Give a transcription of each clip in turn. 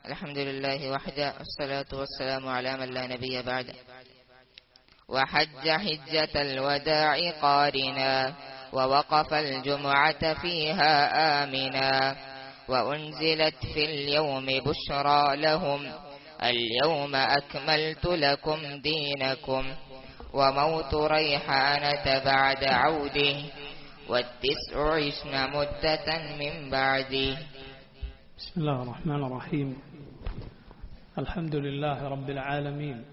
الحمد لله وحده والصلاة والسلام على من لا نبي بعد وحج حجة الوداع قارنا ووقف الجمعة فيها آمنا وأنزلت في اليوم بشرى لهم اليوم أكملت لكم دينكم وموت ريحانة بعد عوده والتسع عشن مدة من بعده بسم الله الرحمن الرحيم الحمد لله رب العالمين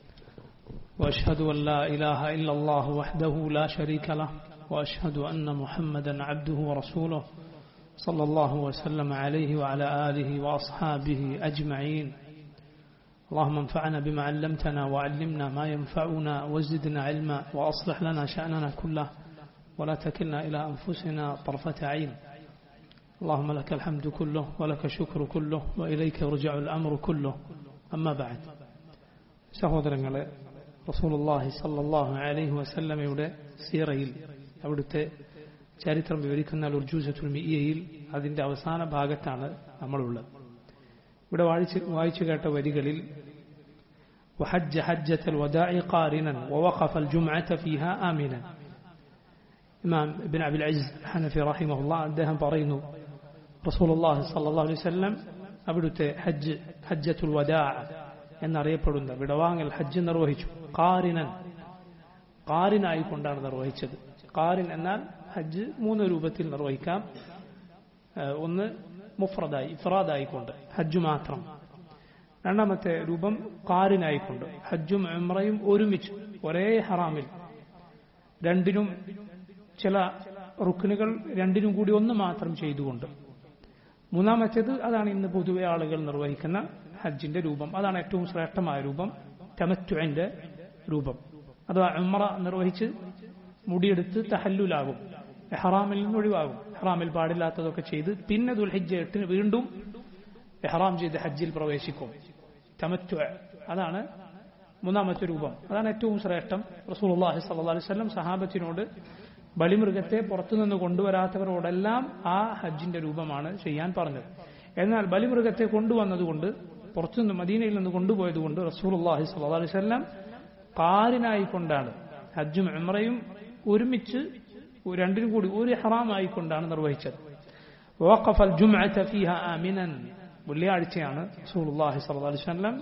واشهد ان لا اله الا الله وحده لا شريك له واشهد ان محمدا عبده ورسوله صلى الله وسلم عليه وعلى اله واصحابه اجمعين اللهم انفعنا بما علمتنا وعلمنا ما ينفعنا وزدنا علما واصلح لنا شاننا كله ولا تكلنا الى انفسنا طرفه عين اللهم لك الحمد كله ولك الشكر كله وإليك يرجع الأمر كله أما بعد സഹോദരങ്ങളെ റസൂലുള്ളാഹി സല്ലല്ലാഹു അലൈഹി വസല്ലമയുടെ സീറയിൽ അവിടുത്തെ ചരിത്രം വിവരിക്കുന്ന ഉർജൂസത്തുൽ മിയയിൽ അതിന്റെ അവസാന ഭാഗത്താണ് നമ്മളുള്ളത് ഇവിടെ വായിച്ച് വായിച്ചു കേട്ട വരികളിൽ وحج حجة الوداع قارنا ووقف الجمعة فيها آمنا ഇമാം ഇബിൻ അബിൽ അജിസ് ഹനഫി റഹിമഹുല്ല അദ്ദേഹം പറയുന്നു റസൂലുള്ളാഹി സല്ലല്ലാഹു അലൈഹി വസല്ലം അവിടുത്തെ ഹജ്ജ് ഹജ്ജത്തുൽ വദാ എന്നറിയപ്പെടുന്ന വിടവാങ്ങൽ ഹജ്ജ് നിർവഹിച്ചു കാറിനൻ കാറിനായിക്കൊണ്ടാണ് നിർവഹിച്ചത് കാറിൻ എന്നാൽ ഹജ്ജ് മൂന്ന് രൂപത്തിൽ നിർവഹിക്കാം ഒന്ന് മുഫ്രദായി ഇഫ്രാദായിക്കൊണ്ട് ഹജ്ജ് മാത്രം രണ്ടാമത്തെ രൂപം കാറിനായിക്കൊണ്ട് ഹജ്ജും ഉംറയും ഒരുമിച്ച് ഒരേ ഹറാമിൽ രണ്ടിനും ചില റുക്കിനുകൾ രണ്ടിനും കൂടി ഒന്ന് മാത്രം ചെയ്തുകൊണ്ട് മൂന്നാമത്തേത് അതാണ് ഇന്ന് പൊതുവെ ആളുകൾ നിർവഹിക്കുന്ന ഹജ്ജിന്റെ രൂപം അതാണ് ഏറ്റവും ശ്രേഷ്ഠമായ രൂപം തമറ്റുവിന്റെ രൂപം അഥവാ ഉമ്മറ നിർവഹിച്ച് മുടിയെടുത്ത് തഹല്ലുലാകും എഹ്റാമിൽ നിന്ന് ഒഴിവാകും എഹ്റാമിൽ പാടില്ലാത്തതൊക്കെ ചെയ്ത് പിന്നെ ദുൽഹിജ എട്ടിന് വീണ്ടും എഹ്റാം ചെയ്ത് ഹജ്ജിൽ പ്രവേശിക്കും തമറ്റു അതാണ് മൂന്നാമത്തെ രൂപം അതാണ് ഏറ്റവും ശ്രേഷ്ഠം റസൂലുള്ളാഹി സ്വല്ലല്ലാഹു അലൈഹി വസല്ലം സഹാബത്തിനോട് ബലിമൃഗത്തെ പുറത്തുനിന്ന് കൊണ്ടുവരാത്തവരോടെല്ലാം ആ ഹജ്ജിന്റെ രൂപമാണ് ചെയ്യാൻ പറഞ്ഞത് എന്നാൽ ബലിമൃഗത്തെ കൊണ്ടുവന്നതുകൊണ്ട് പുറത്തുനിന്ന് മദീനയിൽ നിന്ന് കൊണ്ടുപോയതുകൊണ്ട് റസൂലുള്ളാഹി സ്വല്ലല്ലാഹു അലൈഹി വസല്ലം കാറിനായി കൊണ്ടാണ് ഹജ്ജും ഉംറയും ഒരുമിച്ച് രണ്ടിനും കൂടി ഒരു ഹറാമായിക്കൊണ്ടാണ് നിർവഹിച്ചത് ووقف الجمعة فيها آمنا വെള്ളിയാഴ്ചയാണ് റസൂലുള്ളാഹി സ്വല്ലല്ലാഹു അലൈഹി വസല്ലം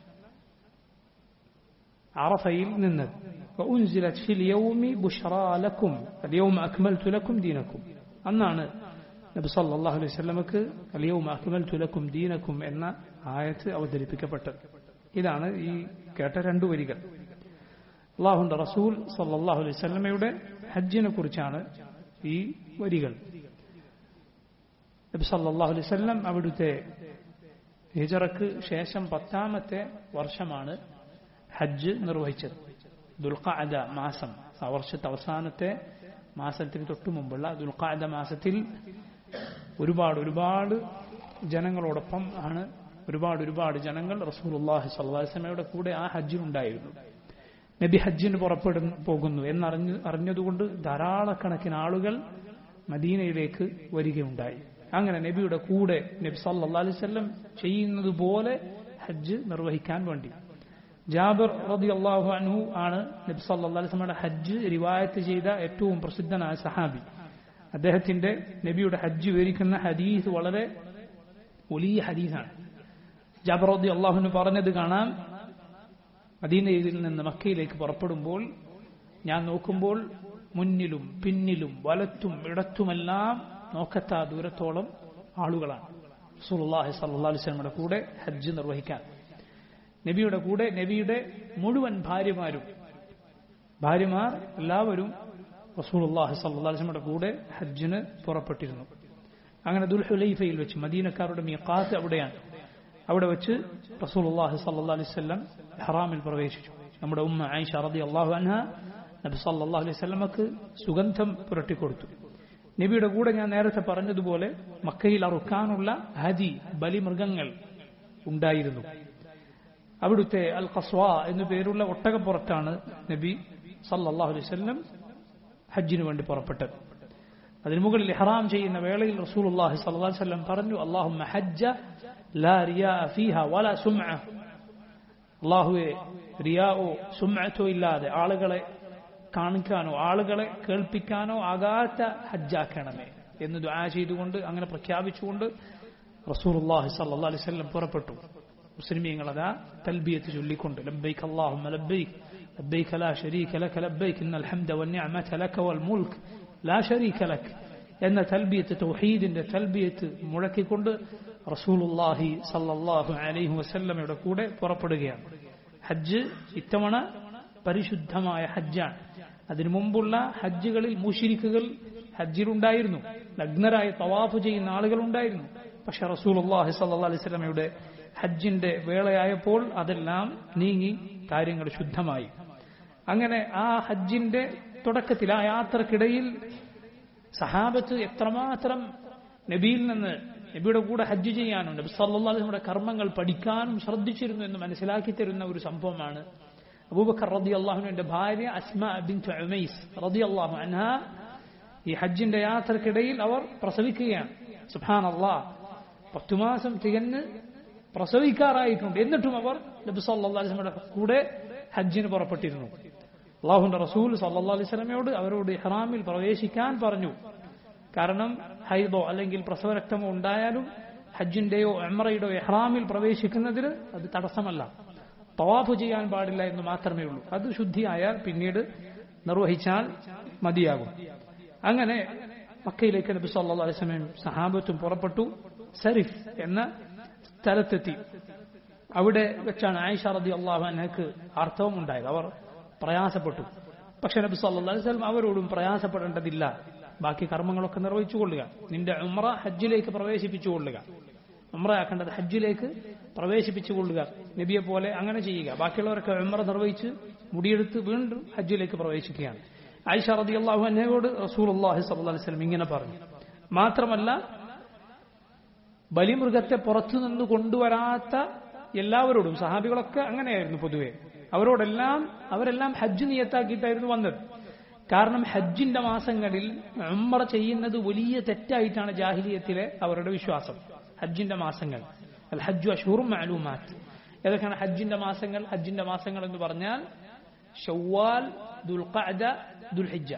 عرفയിൽ നിന്നത് وأنزلت في اليوم بشرى لكم اليوم أكملت لكم دينكم അന്നാണ് നബി സല്ലല്ലാഹു അലൈഹി വസല്ലമക്ക് اليوم أكملت لكم دينكم എന്ന ആയത്ത് അവതരിപ്പിക്കപ്പെട്ടത് ഇതാണ് ഈ കേട്ട രണ്ടു വരികൾ അള്ളാഹുന്റെ റസൂൽ സല്ലല്ലാഹു അലൈഹി വസല്ലമയുടെ ഹജ്ജിനെ കുറിച്ചാണ് ഈ വരികൾ നബി സല്ലല്ലാഹു അലൈഹി വസല്ലം അവിടുത്തെ ഹിജറക്ക് ശേഷം പത്താമത്തെ വർഷമാണ് ഹജ്ജ് നിർവഹിച്ചത് ദുൽഖഅദ മാസം ആ വർഷത്തെ അവസാനത്തെ മാസത്തിന് തൊട്ടു മുമ്പുള്ള ദുൽഖഅദ മാസത്തിൽ ഒരുപാട് ഒരുപാട് ജനങ്ങളോടൊപ്പം ആണ് ഒരുപാട് ഒരുപാട് ജനങ്ങൾ റസൂലുള്ളാഹി സ്വല്ലല്ലാഹി അലൈഹി വസല്ലമയുടെ കൂടെ ആ ഹജ്ജിനുണ്ടായിരുന്നു നബി ഹജ്ജിന് പുറപ്പെടും പോകുന്നു എന്നറിഞ്ഞു അറിഞ്ഞതുകൊണ്ട് ധാരാളക്കണക്കിന് ആളുകൾ മദീനയിലേക്ക് വരികയുണ്ടായി അങ്ങനെ നബിയുടെ കൂടെ നബി സല്ലല്ലാഹു അലൈഹി വസല്ലം ചെയ്യുന്നത് പോലെ ഹജ്ജ് നിർവഹിക്കാൻ വേണ്ടി ജാബിർ റളിയല്ലാഹു അൻഹു ആണ് നബി സല്ലല്ലാഹു അലൈഹി വസല്ലമയുടെ ഹജ്ജ് റിവായത്ത് ചെയ്ത ഏറ്റവും പ്രസിദ്ധനായ സഹാബി അദ്ദേഹത്തിന്റെ നബിയുടെ ഹജ്ജ് വിവരിക്കുന്ന ഹദീസ് വളരെ വലിയ ഹദീസാണ് ജാബിർ റളിയല്ലാഹു അൻഹു പറഞ്ഞത് കാണാം മദീനയിൽ നിന്ന് മക്കയിലേക്ക് പുറപ്പെടുമ്പോൾ ഞാൻ നോക്കുമ്പോൾ മുന്നിലും പിന്നിലും വലത്തും ഇടത്തുമെല്ലാം നോക്കത്താ ദൂരത്തോളം ആളുകളാണ് റസൂലുള്ളാഹി സ്വല്ലല്ലാഹു അലൈഹി വസല്ലമയുടെ കൂടെ ഹജ്ജ് നിർവഹിക്കാൻ നബിയുടെ കൂടെ നബിയുടെ മുഴുവൻ ഭാര്യമാരും ഭാര്യമാർ എല്ലാവരും റസൂലുള്ളാഹി സ്വല്ലല്ലാഹു അലൈഹി വസല്ലമയുടെ കൂടെ ഹജ്ജിന് പുറപ്പെട്ടിരുന്നു അങ്ങനെ ദുൽഹുലൈഫയിൽ വെച്ച് മദീനക്കാരുടെ മീഖാത്ത് അവിടെയാണ് അവിടെ വെച്ച് റസൂലുള്ളാഹി സ്വല്ലല്ലാഹു അലൈഹി വസല്ലം ഹറാമിൽ പ്രവേശിച്ചു നമ്മുടെ ഉമ്മ ആയിഷ റളിയല്ലാഹു അൻഹ നബി സല്ലല്ലാഹു അലൈഹി വസല്ലമക്ക് സുഗന്ധം പുരട്ടിക്കൊടുത്തു നബിയുടെ കൂടെ ഞാൻ നേരത്തെ പറഞ്ഞതുപോലെ മക്കയിൽ അറുക്കാനുള്ള ഹദി ബലിമൃഗങ്ങൾ ഉണ്ടായിരുന്നു അവിടുത്തെ അൽ ഖസ്വ എന്നു പേരുള്ള ഒട്ടകപ്പുറത്താണ് നബി സല്ലല്ലാഹു അലൈഹി വസല്ലം ഹജ്ജിന് വേണ്ടി പുറപ്പെട്ടത് അതിനു മുകളിൽ ഇഹ്റാം ചെയ്യുന്ന വേളയിൽ റസൂലുള്ളാഹി സ്വല്ലല്ലാഹു അലൈഹി വസല്ലം പറഞ്ഞു അല്ലാഹുമ്മ ഹജ്ജ ലാ റിയാ ഫീഹ വല സുംഅ അള്ളാഹുവെ റിയാവോ സുംഅത്തോ ഇല്ലാതെ ആളുകളെ കാണിക്കാനോ ആളുകളെ കേൾപ്പിക്കാനോ ആകാത്ത ഹജ്ജാക്കണമേ എന്ന് ദുആ ചെയ്തുകൊണ്ട് അങ്ങനെ പ്രഖ്യാപിച്ചുകൊണ്ട് റസൂലുള്ളാഹി സ്വല്ലല്ലാഹു അലൈഹി വസല്ലം പുറപ്പെട്ടു മുസ്ലിമീങ്ങൾ അതാ തൽബിയത്ത് ചൊല്ലിക്കൊണ്ട് ലബ്ബൈക അല്ലാഹുമ്മ ലബ്ബൈക ലബ്ബൈക ലാ ശരീക ലക ലബ്ബൈക ഇന്നൽ ഹംദ വന്നിഅമത ലക വൽ മുൽക്ക് ലാ ശരീക ലക എന്ന തൽബിയത്ത് തൗഹീദിന്റെ തൽബിയത്ത് മുഴക്കിക്കൊണ്ട് റസൂലുള്ളാഹി സല്ലല്ലാഹു അലൈഹി വസല്ലമയുടെ കൂടെ പുറപ്പെടുകയാണ് ഹജ്ജ് ഇത്തവണ പരിശുദ്ധമായ ഹജ്ജാണ് അതിനു മുമ്പുള്ള ഹജ്ജുകളിൽ മുഷിരിക്കുകൾ ഹജ്ജിലുണ്ടായിരുന്നു നഗ്നരായ തവാഫ് ചെയ്യുന്ന ആളുകളുണ്ടായിരുന്നു പക്ഷെ റസൂലുള്ളാഹി സല്ലല്ലാഹു അലൈഹി വസല്ലമയുടെ ഹജ്ജിന്റെ വേളയായപ്പോൾ അതെല്ലാം നീങ്ങി കാര്യങ്ങൾ ശുദ്ധമായി അങ്ങനെ ആ ഹജ്ജിന്റെ തുടക്കത്തിൽ ആ യാത്രക്കിടയിൽ സഹാബത്ത് എത്രമാത്രം നബിയിൽ നിന്ന് നബിയുടെ കൂടെ ഹജ്ജ് ചെയ്യാനും നബി സല്ലല്ലാഹു അലൈഹി വസല്ലമയുടെ കർമ്മങ്ങൾ പഠിക്കാനും ശ്രദ്ധിച്ചിരുന്നു എന്ന് മനസ്സിലാക്കി തരുന്ന ഒരു സംഭവമാണ് അബൂബക്കർ റതി അള്ളാഹുവിന്റെ ഭാര്യ അസ്മ ബിൻ ഉമൈസ് റതി അള്ളാഹു അൻഹ ഈ ഹജ്ജിന്റെ യാത്രക്കിടയിൽ അവർ പ്രസവിക്കുകയാണ് സുഹാൻ അള്ളാഹ് പത്തു മാസം തികഞ്ഞ് പ്രസവിക്കാറായിട്ടുണ്ട് എന്നിട്ടും അവർ നബി സല്ലല്ലാഹു അലൈഹി വസല്ലമയുടെ കൂടെ ഹജ്ജിന് പുറപ്പെട്ടിരുന്നു അള്ളാഹുന്റെ റസൂൽ സല്ലല്ലാഹു അലൈഹി വസല്ലമയോട് അവരോട് ഇഹ്റാമിൽ പ്രവേശിക്കാൻ പറഞ്ഞു കാരണം ഹൈദോ അല്ലെങ്കിൽ പ്രസവരക്തമോ ഉണ്ടായാലും ഹജ്ജിന്റെയോ എമ്രയുടെയോ ഇഹ്റാമിൽ പ്രവേശിക്കുന്നതിന് അത് തടസ്സമല്ല തവാഫ് ചെയ്യാൻ പാടില്ല എന്ന് മാത്രമേ ഉള്ളൂ അത് ശുദ്ധിയായാൽ പിന്നീട് നിർവഹിച്ചാൽ മതിയാകും അങ്ങനെ മക്കയിലേക്ക് നബി സല്ലല്ലാഹു അലൈഹി വസല്ലം സഹാബത്തും പുറപ്പെട്ടു സരിഫ് എന്ന സ്ഥലത്തെത്തി അവിടെ വെച്ചാണ് ആയിഷ റതി അള്ളാഹു അനക്ക് അർത്ഥവും ഉണ്ടായത് അവർ പ്രയാസപ്പെട്ടു പക്ഷെ നബി സല്ലല്ലാഹു അലൈഹി വസല്ലം അവരോടും പ്രയാസപ്പെടേണ്ടതില്ല ബാക്കി കർമ്മങ്ങളൊക്കെ നിർവഹിച്ചു കൊള്ളുക നിന്റെ ഉമ്ര ഹജ്ജിലേക്ക് പ്രവേശിപ്പിച്ചു കൊള്ളുക ഉമ്രയാക്കേണ്ടത് ഹജ്ജിലേക്ക് പ്രവേശിപ്പിച്ചു കൊള്ളുക നബിയെ പോലെ അങ്ങനെ ചെയ്യുക ബാക്കിയുള്ളവരൊക്കെ ഉമ്ര നിർവഹിച്ച് മുടിയെടുത്ത് വീണ്ടും ഹജ്ജിലേക്ക് പ്രവേശിക്കുകയാണ് ആയിഷ റതി അള്ളാഹു അന്നയോട് റസൂൽ അള്ളാഹി സല്ലല്ലാഹു അലൈഹി വസല്ലം ഇങ്ങനെ പറഞ്ഞു മാത്രമല്ല ബലിമൃഗത്തെ പുറത്തുനിന്ന് കൊണ്ടുവരാത്ത എല്ലാവരോടും സഹാബികളൊക്കെ അങ്ങനെയായിരുന്നു പൊതുവെ അവരോടെല്ലാം അവരെല്ലാം ഹജ്ജ് നിയത്താക്കിയിട്ടായിരുന്നു വന്നത് കാരണം ഹജ്ജിന്റെ മാസങ്ങളിൽ ഉമ്മറ ചെയ്യുന്നത് വലിയ തെറ്റായിട്ടാണ് ജാഹിലിയത്തിലെ അവരുടെ വിശ്വാസം ഹജ്ജിന്റെ മാസങ്ങൾ അൽ ഹജ്ജു അഷൂറും മാലൂമാറ്റ് ഏതൊക്കെയാണ് ഹജ്ജിന്റെ മാസങ്ങൾ ഹജ്ജിന്റെ മാസങ്ങൾ എന്ന് പറഞ്ഞാൽ ഷവ്വാൽ ദുൽഖഅദ ദുൽഹിജ്ജ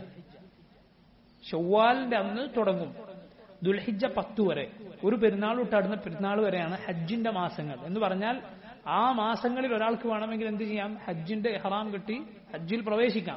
ഷവ്വാലിന്റെ അന്ന് തുടങ്ങും ദുൽഹിജ്ജ പത്ത് വരെ ഒരു പെരുന്നാൾ തൊട്ടടുന്ന പെരുന്നാൾ വരെയാണ് ഹജ്ജിന്റെ മാസങ്ങൾ എന്ന് പറഞ്ഞാൽ ആ മാസങ്ങളിൽ ഒരാൾക്ക് വേണമെങ്കിൽ എന്ത് ചെയ്യാം ഹജ്ജിന്റെ ഹറാം കെട്ടി ഹജ്ജിൽ പ്രവേശിക്കാം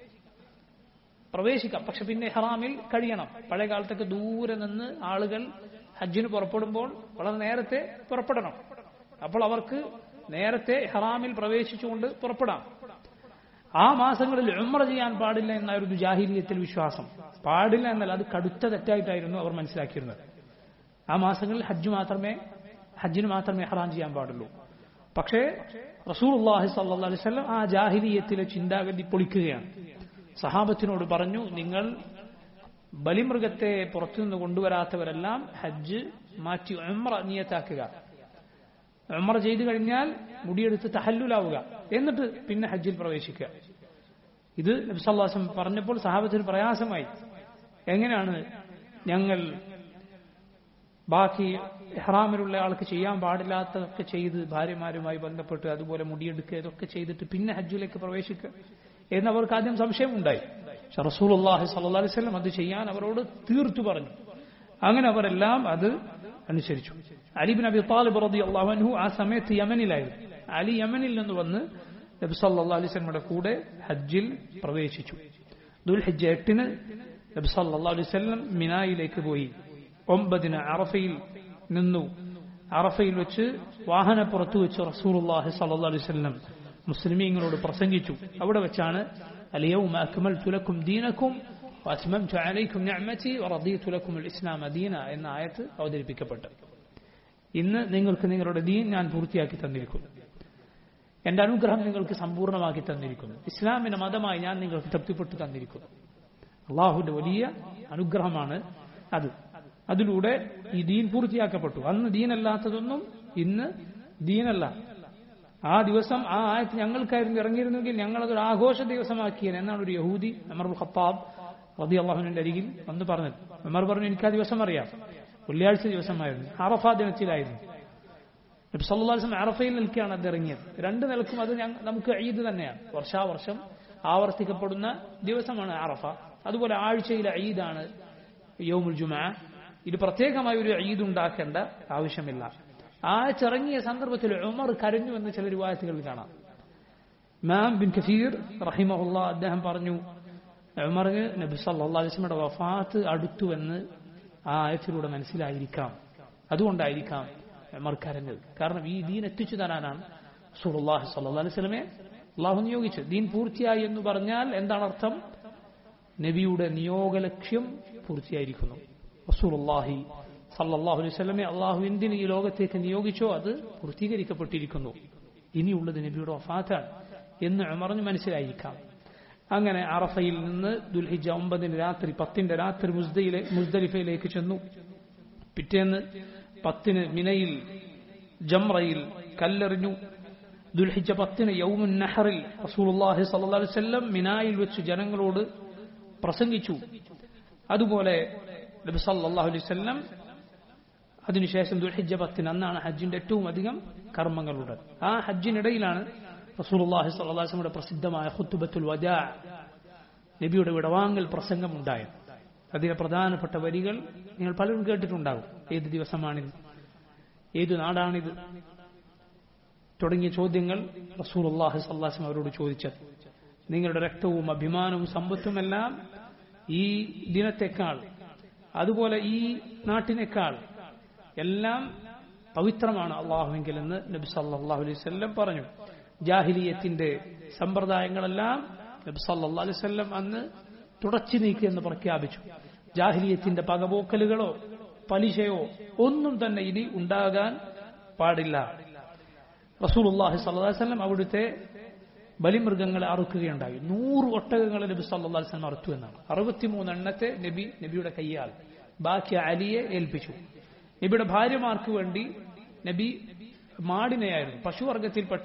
പ്രവേശിക്കാം പക്ഷെ പിന്നെ ഹറാമിൽ കഴിയണം പഴയ കാലത്തൊക്കെ ദൂരെ നിന്ന് ആളുകൾ ഹജ്ജിന് പുറപ്പെടുമ്പോൾ വളരെ നേരത്തെ പുറപ്പെടണം അപ്പോൾ അവർക്ക് നേരത്തെ ഹറാമിൽ പ്രവേശിച്ചുകൊണ്ട് പുറപ്പെടാം ആ മാസങ്ങളിൽ ഉമ്ര ചെയ്യാൻ പാടില്ല എന്നായിരുന്നു ജാഹിലിയത്തിൽ വിശ്വാസം പാടില്ല എന്നല്ല അത് കടുത്ത തെറ്റായിട്ടായിരുന്നു അവർ മനസ്സിലാക്കിയിരുന്നത് ആ മാസങ്ങളിൽ ഹജ്ജ് മാത്രമേ ഹജ്ജിന് മാത്രമേ ഹറാം ചെയ്യാൻ പാടുള്ളൂ പക്ഷേ റസൂൽ അള്ളാഹി സല്ലാ അലൈവല്ലം ആ ജാഹിലിയത്തിലെ ചിന്താഗതി പൊളിക്കുകയാണ് സഹാബത്തിനോട് പറഞ്ഞു നിങ്ങൾ ബലിമൃഗത്തെ പുറത്തുനിന്ന് കൊണ്ടുവരാത്തവരെല്ലാം ഹജ്ജ് മാറ്റി ഉമ്ര നിയത്താക്കുക ഉമ്ര ചെയ്തു കഴിഞ്ഞാൽ മുടിയെടുത്ത് തഹല്ലുലാവുക എന്നിട്ട് പിന്നെ ഹജ്ജിൽ പ്രവേശിക്കുക ഇത് നബ്സല്ലാസം പറഞ്ഞപ്പോൾ സഹാബത്തിന് പ്രയാസമായി എങ്ങനെയാണ് ഞങ്ങൾ ബാക്കി ഇഹ്റാമിലുള്ള ആൾക്ക് ചെയ്യാൻ പാടില്ലാത്തതൊക്കെ ചെയ്ത് ഭാര്യമാരുമായി ബന്ധപ്പെട്ട് അതുപോലെ മുടിയെടുക്കുക ഇതൊക്കെ ചെയ്തിട്ട് പിന്നെ ഹജ്ജിലേക്ക് പ്രവേശിക്കുക എന്നവർക്ക് ആദ്യം സംശയമുണ്ടായി പക്ഷെ റസൂൽ അള്ളാഹി സല്ലാ അലൈവല്ലം അത് ചെയ്യാൻ അവരോട് തീർത്തു പറഞ്ഞു അങ്ങനെ അവരെല്ലാം അത് അനുസരിച്ചു അലിബിൻ അബി താലിബ് റതി അള്ളാഹു ആ സമയത്ത് യമനിലായിരുന്നു അലി യമനിൽ നിന്ന് വന്ന് നബി സല്ലാ അലൈവല്ലമയുടെ കൂടെ ഹജ്ജിൽ പ്രവേശിച്ചു ദുൽഹജ്ജ എട്ടിന് നബി സല്ലാ അലൈവല്ലം മിനായിലേക്ക് പോയി ഒമ്പതിന് അറഫയിൽ നിന്നു അറഫയിൽ വെച്ച് വാഹനപ്പുറത്ത് വെച്ച് റസൂലുള്ളാഹി സല്ലല്ലാഹു അലൈഹി വസല്ലം മുസ്ലിമീങ്ങളോട് പ്രസംഗിച്ചു അവിടെ വെച്ചാണ് اليوم أكملت لكم دينكم وأتممت عليكم نعمتي ورضيت لكم الإسلام دينا എന്ന ആയത്ത് അവതരിപ്പിക്കപ്പെട്ടു ഇന്ന് നിങ്ങൾക്ക് നിങ്ങളുടെ ദീൻ ഞാൻ പൂർത്തിയാക്കി തന്നിരിക്കുന്നു എന്റെ അനുഗ്രഹം നിങ്ങൾക്ക് സമ്പൂർണ്ണമാക്കി തന്നിരിക്കുന്നു ഇസ്ലാമിന്റെ മതമായി ഞാൻ നിങ്ങൾക്ക് തൃപ്തിപ്പെട്ടു തന്നിരിക്കുന്നു അള്ളാഹുവിന്റെ വലിയ അനുഗ്രഹമാണ് അത് അതിലൂടെ ഈ ദീൻ പൂർത്തിയാക്കപ്പെട്ടു അന്ന് ദീനല്ലാത്തതൊന്നും ഇന്ന് ദീനല്ല ആ ദിവസം ആ ആയത്ത് ഞങ്ങൾക്കായിരുന്നു ഇറങ്ങിയിരുന്നെങ്കിൽ ഞങ്ങളതൊരു ആഘോഷ ദിവസമാക്കിയത് എന്നാണ് ഒരു യഹൂദി അമറുൽ ഖത്താബ് റതി അള്ളാഹുവിന്റെ അരികിൽ വന്ന് പറഞ്ഞത് അമർ പറഞ്ഞു എനിക്ക് ആ ദിവസം അറിയാം വെള്ളിയാഴ്ച ദിവസമായിരുന്നു അറഫ ദിനത്തിലായിരുന്നു നബി സല്ലല്ലാഹു അലൈഹി വസല്ലം അറഫയിൽ നിൽക്കുകയാണ് അത് ഇറങ്ങിയത് രണ്ട് നിലക്കും അത് ഞങ്ങ- നമുക്ക് ഈദ് തന്നെയാണ് വർഷാവർഷം ആവർത്തിക്കപ്പെടുന്ന ദിവസമാണ് അറഫ അതുപോലെ ആഴ്ചയിലെ ഈദാണ് യൗമുൽ ജുമാ ഇത് പ്രത്യേകമായി ഒരു ഈദ് ഉണ്ടാക്കേണ്ട ആവശ്യമില്ല ആഴ്ച ഇറങ്ങിയ സന്ദർഭത്തിൽ ഉമർ കരഞ്ഞു എന്ന് ചില രൂപായത്തുകളിൽ കാണാം ഇമാം ബിൻ കസീർ റഹിമഹുല്ല അദ്ദേഹം പറഞ്ഞു ഉമറിന് നബി സല്ലല്ലാഹു അലൈഹി വസല്ലമയുടെ വഫാത്ത് അടുത്തുവെന്ന് ആ ആയത്തിലൂടെ മനസ്സിലായിരിക്കാം അതുകൊണ്ടായിരിക്കാം ഉമർ കരഞ്ഞത് കാരണം ഈ ദീൻ എത്തിച്ചു തരാനാണ് റസൂലുള്ളാഹി സ്വല്ലല്ലാഹു അലൈഹി വസല്ലമയെ അള്ളാഹു നിയോഗിച്ചത് ദീൻ പൂർത്തിയായി എന്ന് പറഞ്ഞാൽ എന്താണ് അർത്ഥം നബിയുടെ നിയോഗ ലക്ഷ്യം പൂർത്തിയായിരിക്കുന്നു റസൂലുള്ളാഹി സല്ലല്ലാഹു അലൈഹി വസല്ലമയെ അള്ളാഹു എന്തിന് ഈ ലോകത്തേക്ക് നിയോഗിച്ചോ അത് പൂർത്തീകരിക്കപ്പെട്ടിരിക്കുന്നു ഇനിയുള്ളത് നബിയുടെ വഫാത്താണ് എന്ന് ഉമറിന് മനസ്സിലായിരിക്കാം അങ്ങനെ അറഫയിൽ നിന്ന് ദുൽഹിജ ഒമ്പതിന് രാത്രി പത്തിന്റെ രാത്രി മുസ്ദയിലെ മുസ്ദലിഫയിലേക്ക് ചെന്നു പിറ്റേന്ന് പത്തിന് മിനയിൽ ജംറയിൽ കല്ലെറിഞ്ഞു ദുൽഹിജ പത്തിന് യൗമുൻ നഹറിൽ റസൂലുള്ളാഹി സ്വല്ലല്ലാഹു അലൈഹി വസല്ലം മിനായിൽ വെച്ച് ജനങ്ങളോട് പ്രസംഗിച്ചു അതുപോലെ നബി സല്ലല്ലാഹു അലൈഹി വസല്ലം അതിനുശേഷം ദുൽഹിജ പത്തിന് അന്നാണ് ഹജ്ജിന്റെ ഏറ്റവും അധികം കർമ്മങ്ങളുള്ളത് ആ ഹജ്ജിനിടയിലാണ് റസൂലുള്ളാഹി സ്വല്ലല്ലാഹു അലൈഹി വസല്ലമയുടെ പ്രസിദ്ധമായ ഖുത്തുബത്തുൽ വദാ നബിയുടെ വിടവാങ്ങൽ പ്രസംഗം ഉണ്ടായത് അതിലെ പ്രധാനപ്പെട്ട വരികൾ നിങ്ങൾ പലരും കേട്ടിട്ടുണ്ടാകും ഏത് ദിവസമാണിത് ഏതു നാടാണിത് തുടങ്ങിയ ചോദ്യങ്ങൾ റസൂലുള്ളാഹി സ്വല്ലല്ലാഹു അലൈഹി വസല്ലം അവരോട് ചോദിച്ചത് നിങ്ങളുടെ രക്തവും അഭിമാനവും സമ്പത്തുമെല്ലാം ഈ ദിനത്തെക്കാൾ അതുപോലെ ഈ നാട്ടിനേക്കാൾ എല്ലാം പവിത്രമാണ് അള്ളാഹുവെങ്കിൽ എന്ന് നബി സല്ലല്ലാഹു അലൈഹി വസല്ലം പറഞ്ഞു ജാഹിലിയത്തിന്റെ സമ്പ്രദായങ്ങളെല്ലാം നബി സല്ലല്ലാഹു അലൈഹി വസല്ലം അന്ന് തുടച്ചു നീക്കി എന്ന് പ്രഖ്യാപിച്ചു ജാഹിലിയത്തിന്റെ പകപോക്കലുകളോ പലിശയോ ഒന്നും തന്നെ ഇനി ഉണ്ടാകാൻ പാടില്ല റസൂലുള്ളാഹി സ്വല്ലല്ലാഹു അലൈഹി വസല്ലം അവിടുത്തെ ബലിമൃഗങ്ങളെ അറുക്കുകയുണ്ടായി നൂറ് ഒട്ടകങ്ങളെ നബി സല്ലല്ലാഹു അലൈഹി വസല്ലം അറുത്തു എന്നാണ് അറുപത്തിമൂന്ന് എണ്ണത്തെ നബി നബിയുടെ കയ്യാൽ ബാക്കി അലിയെ ഏൽപ്പിച്ചു നബിയുടെ ഭാര്യമാർക്ക് വേണ്ടി നബി മാടിനെയായിരുന്നു പശുവർഗത്തിൽപ്പെട്ട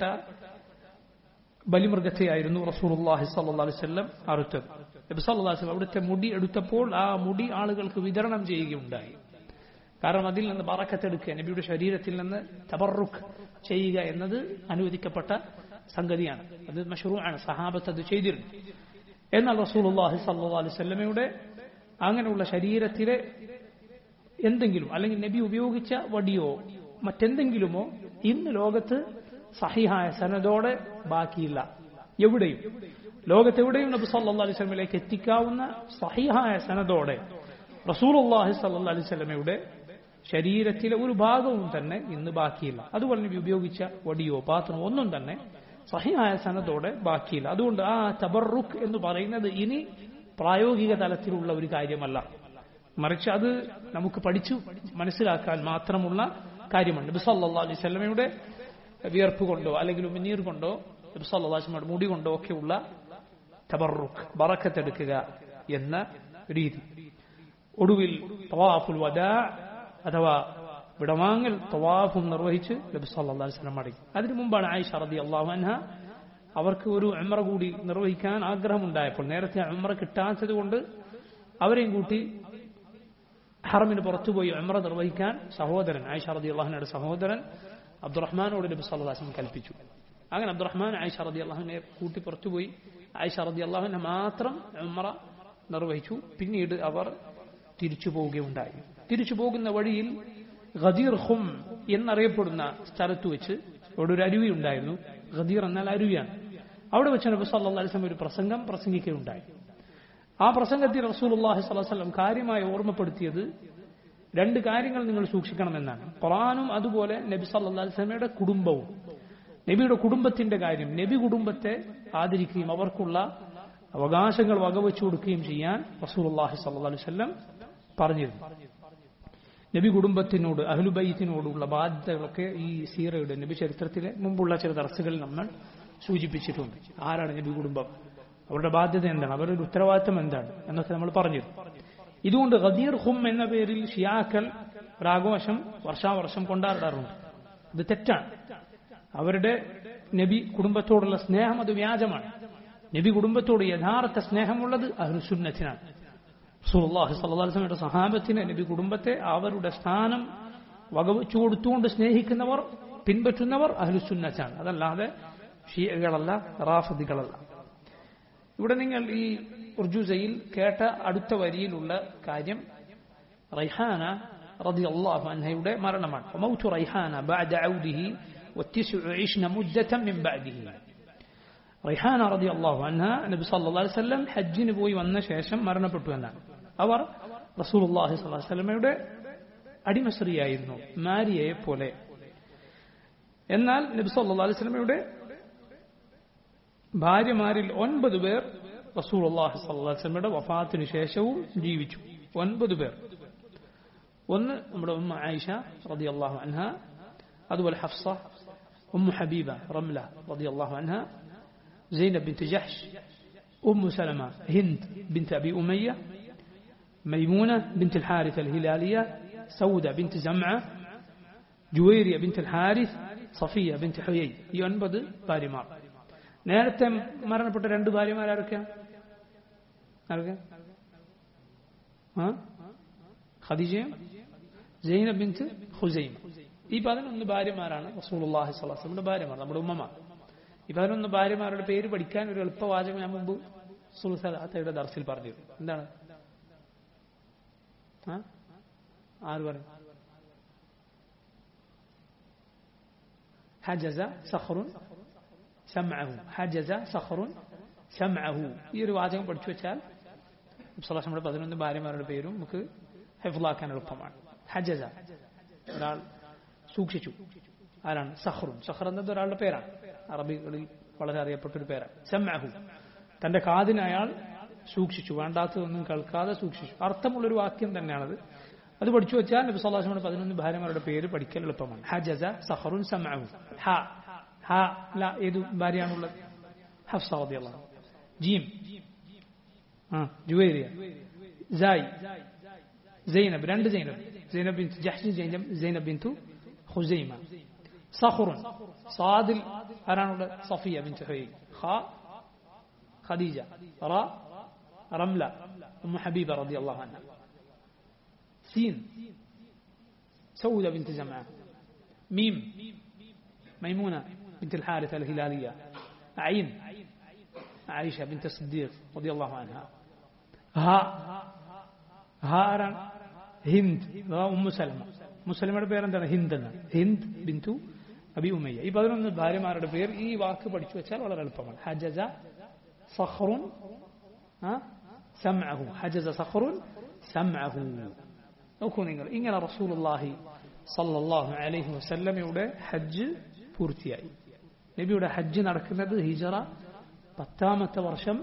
ബലിമൃഗത്തെയായിരുന്നു റസൂലുള്ളാഹി സ്വല്ലല്ലാഹു അലൈഹി വസല്ലം അറുത്തത് നബി സല്ലല്ലാഹു അലൈഹി വസല്ലം അവിടുത്തെ മുടി എടുത്തപ്പോൾ ആ മുടി ആളുകൾക്ക് വിതരണം ചെയ്യുകയുണ്ടായി കാരണം അതിൽ നിന്ന് ബറക്കത്തെടുക്കുക നബിയുടെ ശരീരത്തിൽ നിന്ന് തബറുക്ക് ചെയ്യുക എന്നത് അനുവദിക്കപ്പെട്ട സംഗതിയാണ് അത് മഷറൂആണ് സഹാബത്ത് അത് ചെയ്തിരുന്നു എന്നാൽ റസൂലുള്ളാഹി സ്വല്ലല്ലാഹു അലൈഹി വസല്ലമയുടെ അങ്ങനെയുള്ള ശരീരത്തിലെ എന്തെങ്കിലും അല്ലെങ്കിൽ നബി ഉപയോഗിച്ച വടിയോ മറ്റെന്തെങ്കിലുമോ ഇന്ന് ലോകത്ത് സഹിഹായ സനദോടെ ബാക്കിയില്ല എവിടെയും ലോകത്തെവിടെയും നബി സല്ലല്ലാഹു അലൈഹി വസല്ലമയിലേക്ക് എത്തിക്കാവുന്ന സഹിഹായ സനദോടെ റസൂലുള്ളാഹി സല്ലല്ലാഹു അലൈഹി വസല്ലമയുടെ ശരീരത്തിലെ ഒരു ഭാഗവും തന്നെ ഇന്ന് ബാക്കിയില്ല അതുപോലെ നബി ഉപയോഗിച്ച വടിയോ പാത്രമോ ഒന്നും തന്നെ സഹിയായ സനദോടെ ബാക്കിയില്ല അതുകൊണ്ട് ആ തബറുക്ക് എന്ന് പറയുന്നത് ഇനി പ്രായോഗിക തലത്തിലുള്ള ഒരു കാര്യമല്ല മറിച്ച് അത് നമുക്ക് പഠിച്ചു മനസ്സിലാക്കാൻ മാത്രമുള്ള കാര്യമാണ് നബി സല്ലല്ലാഹു അലൈഹി വസല്ലമയുടെ വിയർപ്പ് കൊണ്ടോ അല്ലെങ്കിൽ ഉമിനീർ കൊണ്ടോ നബി സല്ലല്ലാഹു അലൈഹി വസല്ലമയുടെ മുടി കൊണ്ടോ ഒക്കെയുള്ള തബറുക്ക് ബറക്കത്തെടുക്കുക എന്ന രീതി ഒടുവിൽ തവാഫുൽ വദാ അഥവാ വിടവാങ്ങൽ തവാഫും നിർവഹിച്ച് നബി സല്ലല്ലാഹു അലൈഹി വസല്ലം മടങ്ങി അതിനു മുമ്പാണ് ആയിഷ റളിയല്ലാഹു അൻഹ അവർക്ക് ഒരു ഉംറ കൂടി നിർവഹിക്കാൻ ആഗ്രഹമുണ്ടായപ്പോൾ നേരത്തെ ഉംറ കിട്ടാത്തത് കൊണ്ട് അവരെയും കൂട്ടി ഹറമിന് പുറത്തുപോയി ഉംറ നിർവഹിക്കാൻ സഹോദരൻ ആയിഷ റളിയല്ലാഹുവിന്റെ സഹോദരൻ അബ്ദുറഹ്മാനോട് നബി സല്ലല്ലാഹു അലൈഹി വസല്ലം കൽപ്പിച്ചു അങ്ങനെ അബ്ദുറഹ്മാൻ ആയിഷ റളിയല്ലാഹുവിനെ കൂട്ടി പുറത്തുപോയി ആയിഷ റളിയല്ലാഹുവിനെ മാത്രം ഉംറ നിർവഹിച്ചു പിന്നീട് അവർ തിരിച്ചു പോവുകയുണ്ടായി തിരിച്ചു പോകുന്ന വഴിയിൽ ഖദീർ ഹും എന്നറിയപ്പെടുന്ന സ്ഥലത്ത് വെച്ച് അവിടെ ഒരു അരുവി ഉണ്ടായിരുന്നു ഖദീർ എന്നാൽ അരുവിയാണ് അവിടെ വെച്ച് നബി സല്ലല്ലാഹു അലൈഹി വസല്ലം ഒരു പ്രസംഗം പ്രസംഗിക്കുകയുണ്ടായി ആ പ്രസംഗത്തിൽ റസൂലുള്ളാഹി സ്വല്ലല്ലാഹു അലൈഹി വസല്ലം കാര്യമായി ഓർമ്മപ്പെടുത്തിയത് രണ്ട് കാര്യങ്ങൾ നിങ്ങൾ സൂക്ഷിക്കണമെന്നാണ് ഖുറാനും അതുപോലെ നബി സല്ലല്ലാഹു അലൈഹി വസല്ലമയുടെ കുടുംബവും നബിയുടെ കുടുംബത്തിന്റെ കാര്യം നബി കുടുംബത്തെ ആദരിക്കുകയും അവർക്കുള്ള അവകാശങ്ങൾ വകവെച്ചു കൊടുക്കുകയും ചെയ്യാൻ റസൂലുള്ളാഹി സ്വല്ലല്ലാഹു അലൈഹി വസല്ലം പറഞ്ഞിരുന്നു നബി കുടുംബത്തിനോട് അഹ്ലുബൈത്തിനോടുള്ള ബാധ്യതകളൊക്കെ ഈ സീറയുടെ നബി ചരിത്രത്തിലെ മുമ്പുള്ള ചില ദർസുകളിൽ നമ്മൾ സൂചിപ്പിച്ചിട്ടുണ്ട് ആരാണ് നബി കുടുംബം അവരുടെ ബാധ്യത എന്താണ് അവരുടെ ഉത്തരവാദിത്തം എന്താണ് എന്നൊക്കെ നമ്മൾ പറഞ്ഞിരുന്നു ഇതുകൊണ്ട് ഖദീർ ഹും എന്ന പേരിൽ ഷിയാക്കൾ ഒരാഘോഷം വർഷാവർഷം കൊണ്ടാടാറുണ്ട് ഇത് തെറ്റാണ് അവരുടെ നബി കുടുംബത്തോടുള്ള സ്നേഹം അത് വ്യാജമാണ് നബി കുടുംബത്തോട് യഥാർത്ഥ സ്നേഹമുള്ളത് അഹ്ലുസുന്നത്തിനാണ് സുല്ലാഹി സല്ലാസ്ലമയുടെ സഹാബത്തിന് നബി കുടുംബത്തെ അവരുടെ സ്ഥാനം വകവെച്ചു കൊടുത്തുകൊണ്ട് സ്നേഹിക്കുന്നവർ പിൻപറ്റുന്നവർ അഹ്ലുസുന്നത്താണ് അതല്ലാതെ ഷീയകളല്ല റാഫദികളല്ല ഇവിടെ നിങ്ങൾ ഈ ഉർജുസയിൽ കേട്ട അടുത്ത വരിയിലുള്ള കാര്യം റൈഹാന റതി അള്ളാഹു അൻഹയുടെ മരണമാണ് മൗത്ത് റൈഹാന بعد عوده والتسع عشن مدة من بعده റൈഹാന റതി അള്ളാഹു അൻഹ നബി സല്ലല്ലാഹു അലൈഹി വസല്ലം ഹജ്ജിന് പോയി വന്ന ശേഷം മരണപ്പെട്ടു എന്നാണ് അവർ റസൂലുള്ളാഹി സ്വല്ലല്ലാഹു അലൈഹി വസല്ലമയുടെ അടിമശ്രീയായിരുന്നു മാരിയയെ പോലെ എന്നാൽ നബി സല്ലല്ലാഹു അലൈഹി വസല്ലമയുടെ ഭാര്യമാരിൽ ഒൻപത് പേർ റസൂലുള്ളാഹി സ്വല്ലല്ലാഹു അലൈഹി വസല്ലമയുടെ വഫാത്തിന് ശേഷവും ജീവിച്ചു ഒൻപത് പേർ ഒന്ന് നമ്മുടെ ഉമ്മ ആയിഷ റളിയല്ലാഹു അൻഹ അതുപോലെ ഹഫ്സ ഉമ്മ ഹബീബ റംല റളിയല്ലാഹു അൻഹ زينب بنت جحش أم سلمة هند بنت أبي أمية ميمونة بنت الحارث الهلالية سودة بنت زمعة جويرية بنت الحارث صفية بنت حيي ഈ ഒൻപത് ഭാര്യമാർ നേരത്തെ മരണപ്പെട്ട രണ്ട് ഭാര്യമാർ ആരൊക്കെയാണ് ആരൊക്കെ ആ ഖദീജയും ജൈന ബിൻത്ത് ഹുസൈം ഈ പതിനൊന്ന് ഭാര്യമാരാണ് റസൂലുള്ളാഹി സ്വല്ലല്ലാഹു അലൈഹി വസല്ലമയുടെ ഭാര്യമാർ നമ്മുടെ ഉമ്മമാർ ഈ പതിനൊന്ന് ഭാര്യമാരുടെ പേര് പഠിക്കാൻ ഒരു എളുപ്പവാചകം ഞാൻ മുമ്പ് സുൽസലാത്തയുടെ ദർസിൽ പറഞ്ഞു എന്താണ് ആ? ആര് പറയും ഹജസ സഖറുൻ ശംഅഹു ഹജസ സഖറുൻ ശംഅഹു ഈ ഒരു വാചകം പഠിച്ചു വെച്ചാൽ നമ്മുടെ പതിനൊന്ന് ഭാര്യമാരുടെ പേരും നമുക്ക് ഹെഫുലാക്കാൻ എളുപ്പമാണ് ഹജസ ഒരാൾ സൂക്ഷിച്ചു ആരാണ് സഹ്റുൻ സഹർ എന്നത് ഒരാളുടെ പേരാണ് അറബികളിൽ വളരെ അറിയപ്പെട്ട ഒരു പേരാണ് ശംഅഹു തന്റെ കാതിന് അയാൾ സൂക്ഷിച്ചു വേണ്ടാത്തതൊന്നും കേൾക്കാതെ സൂക്ഷിച്ചു അർത്ഥമുള്ളൊരു വാക്യം തന്നെയാണത് അത് പഠിച്ചു വെച്ചാൽ നബി സല്ലാസ്മയുടെ പതിനൊന്ന് ഭാര്യമാരുടെ പേര് പഠിക്കൽ എളുപ്പമാണ് ഹജസ സഹറുൻ സമഅഹു ഹ ഹ ല ഏത് ഭാര്യയാണുള്ളത് ഹഫ്സ റളിയല്ലാഹു ജീം ആ ജുവൈരിയ സായ് സൈനബ് രണ്ട് Zainab Zainab bin Jahsh Zainab Zainab bin Khuzaima സഖറുൻ സാദിൽ ആരാണുള്ളത് സഫിയ ബിൻ ഹുയൈ ഖ ഖദീജ റ റംല ഉമ്മ ഹബീബ റളിയല്ലാഹു അൻഹ سين سودة بنت زمعة ميم ميمونة بنت الحارث الهلالية عين عائشة بنت الصديق رضي الله عنها ها ഹാരാൻ ഹിന്ദ് അഥവാ ഉമ്മു സലമ മുസലമയുടെ പേരെന്താണ് ഹിന്ദ് എന്നാണ് ഹിന്ദ് ബിന്ദു അബി ഉമയ്യ ഈ പതിനൊന്ന് ഭാര്യമാരുടെ പേർ ഈ വാക്ക് പഠിച്ചു വെച്ചാൽ വളരെ എളുപ്പമാണ് ഹജസ സഖറുൻ സമഅഹു ഹജസ സഖറുൻ സമഅഹു നോക്കൂ നിങ്ങൾ ഇങ്ങനെ റസൂലുള്ളാഹി സല്ലല്ലാഹു അലൈഹി വസല്ലമയുടെ ഹജ്ജ് പൂർത്തിയായി നബിയുടെ ഹജ്ജ് നടക്കുന്നത് ഹിജറ പത്താമത്തെ വർഷം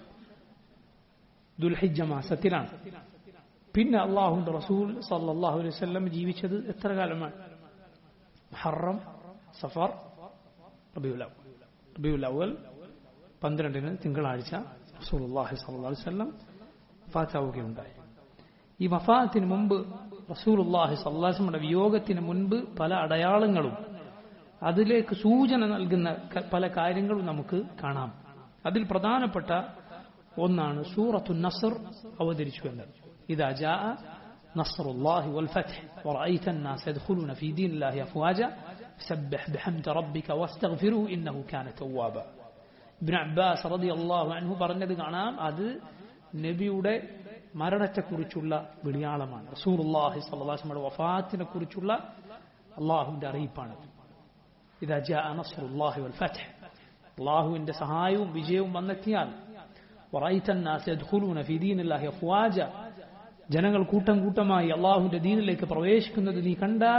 ദുൽഹിജ മാസത്തിലാണ് പിന്നെ അള്ളാഹുന്റെ റസൂൽ സല്ലാഹു അലൈഹി വല്ലം ജീവിച്ചത് എത്ര കാലമാണ് ഹറം സഫർ റബിയുൽ റബിയുൽ അവൽ പന്ത്രണ്ടിന് തിങ്കളാഴ്ച റസൂൽ അള്ളാഹി സല്ലാ അലൈഹി വല്ലം വഫാത്താവുകയുണ്ടായി ഈ വഫാത്തിന് മുമ്പ് റസൂൽ അള്ളാഹി സല്ലാസ്മയുടെ വിയോഗത്തിന് മുൻപ് പല അടയാളങ്ങളും അതിലേക്ക് സൂചന നൽകുന്ന പല കാര്യങ്ങളും നമുക്ക് കാണാം അതിൽ പ്രധാനപ്പെട്ട ഒന്നാണ് സൂറത്തു നസർ അവതരിച്ചു എന്നത് إذا جاء نصر الله والفتح ورأيت الناس يدخلون في دين الله أفواجا فسبح بحمد ربك واستغفره إنه كان توابا ابن عباس رضي الله عنه പറഞ്ഞത് കാണാം അത് നബിയുടെ മരണത്തെക്കുറിച്ചുള്ള വിളിയാളമാണ് റസൂലുള്ളാഹി സ്വല്ലല്ലാഹു അലൈഹി വസല്ലമയുടെ വഫാത്തിനെ കുറിച്ചുള്ള അള്ളാഹുവിന്റെ അറിയിപ്പാണ് ഇതാ ജാ നസ്റുല്ലാഹി വൽ ഫത്ഹ് അള്ളാഹുവിന്റെ സഹായവും വിജയവും വന്നെത്തിയാൽ ورأيت الناس يدخلون في دين الله أفواجا ജനങ്ങൾ കൂട്ടം കൂട്ടമായി അള്ളാഹുവിന്റെ ദീനിലേക്ക് പ്രവേശിക്കുന്നത് നീ കണ്ടാൽ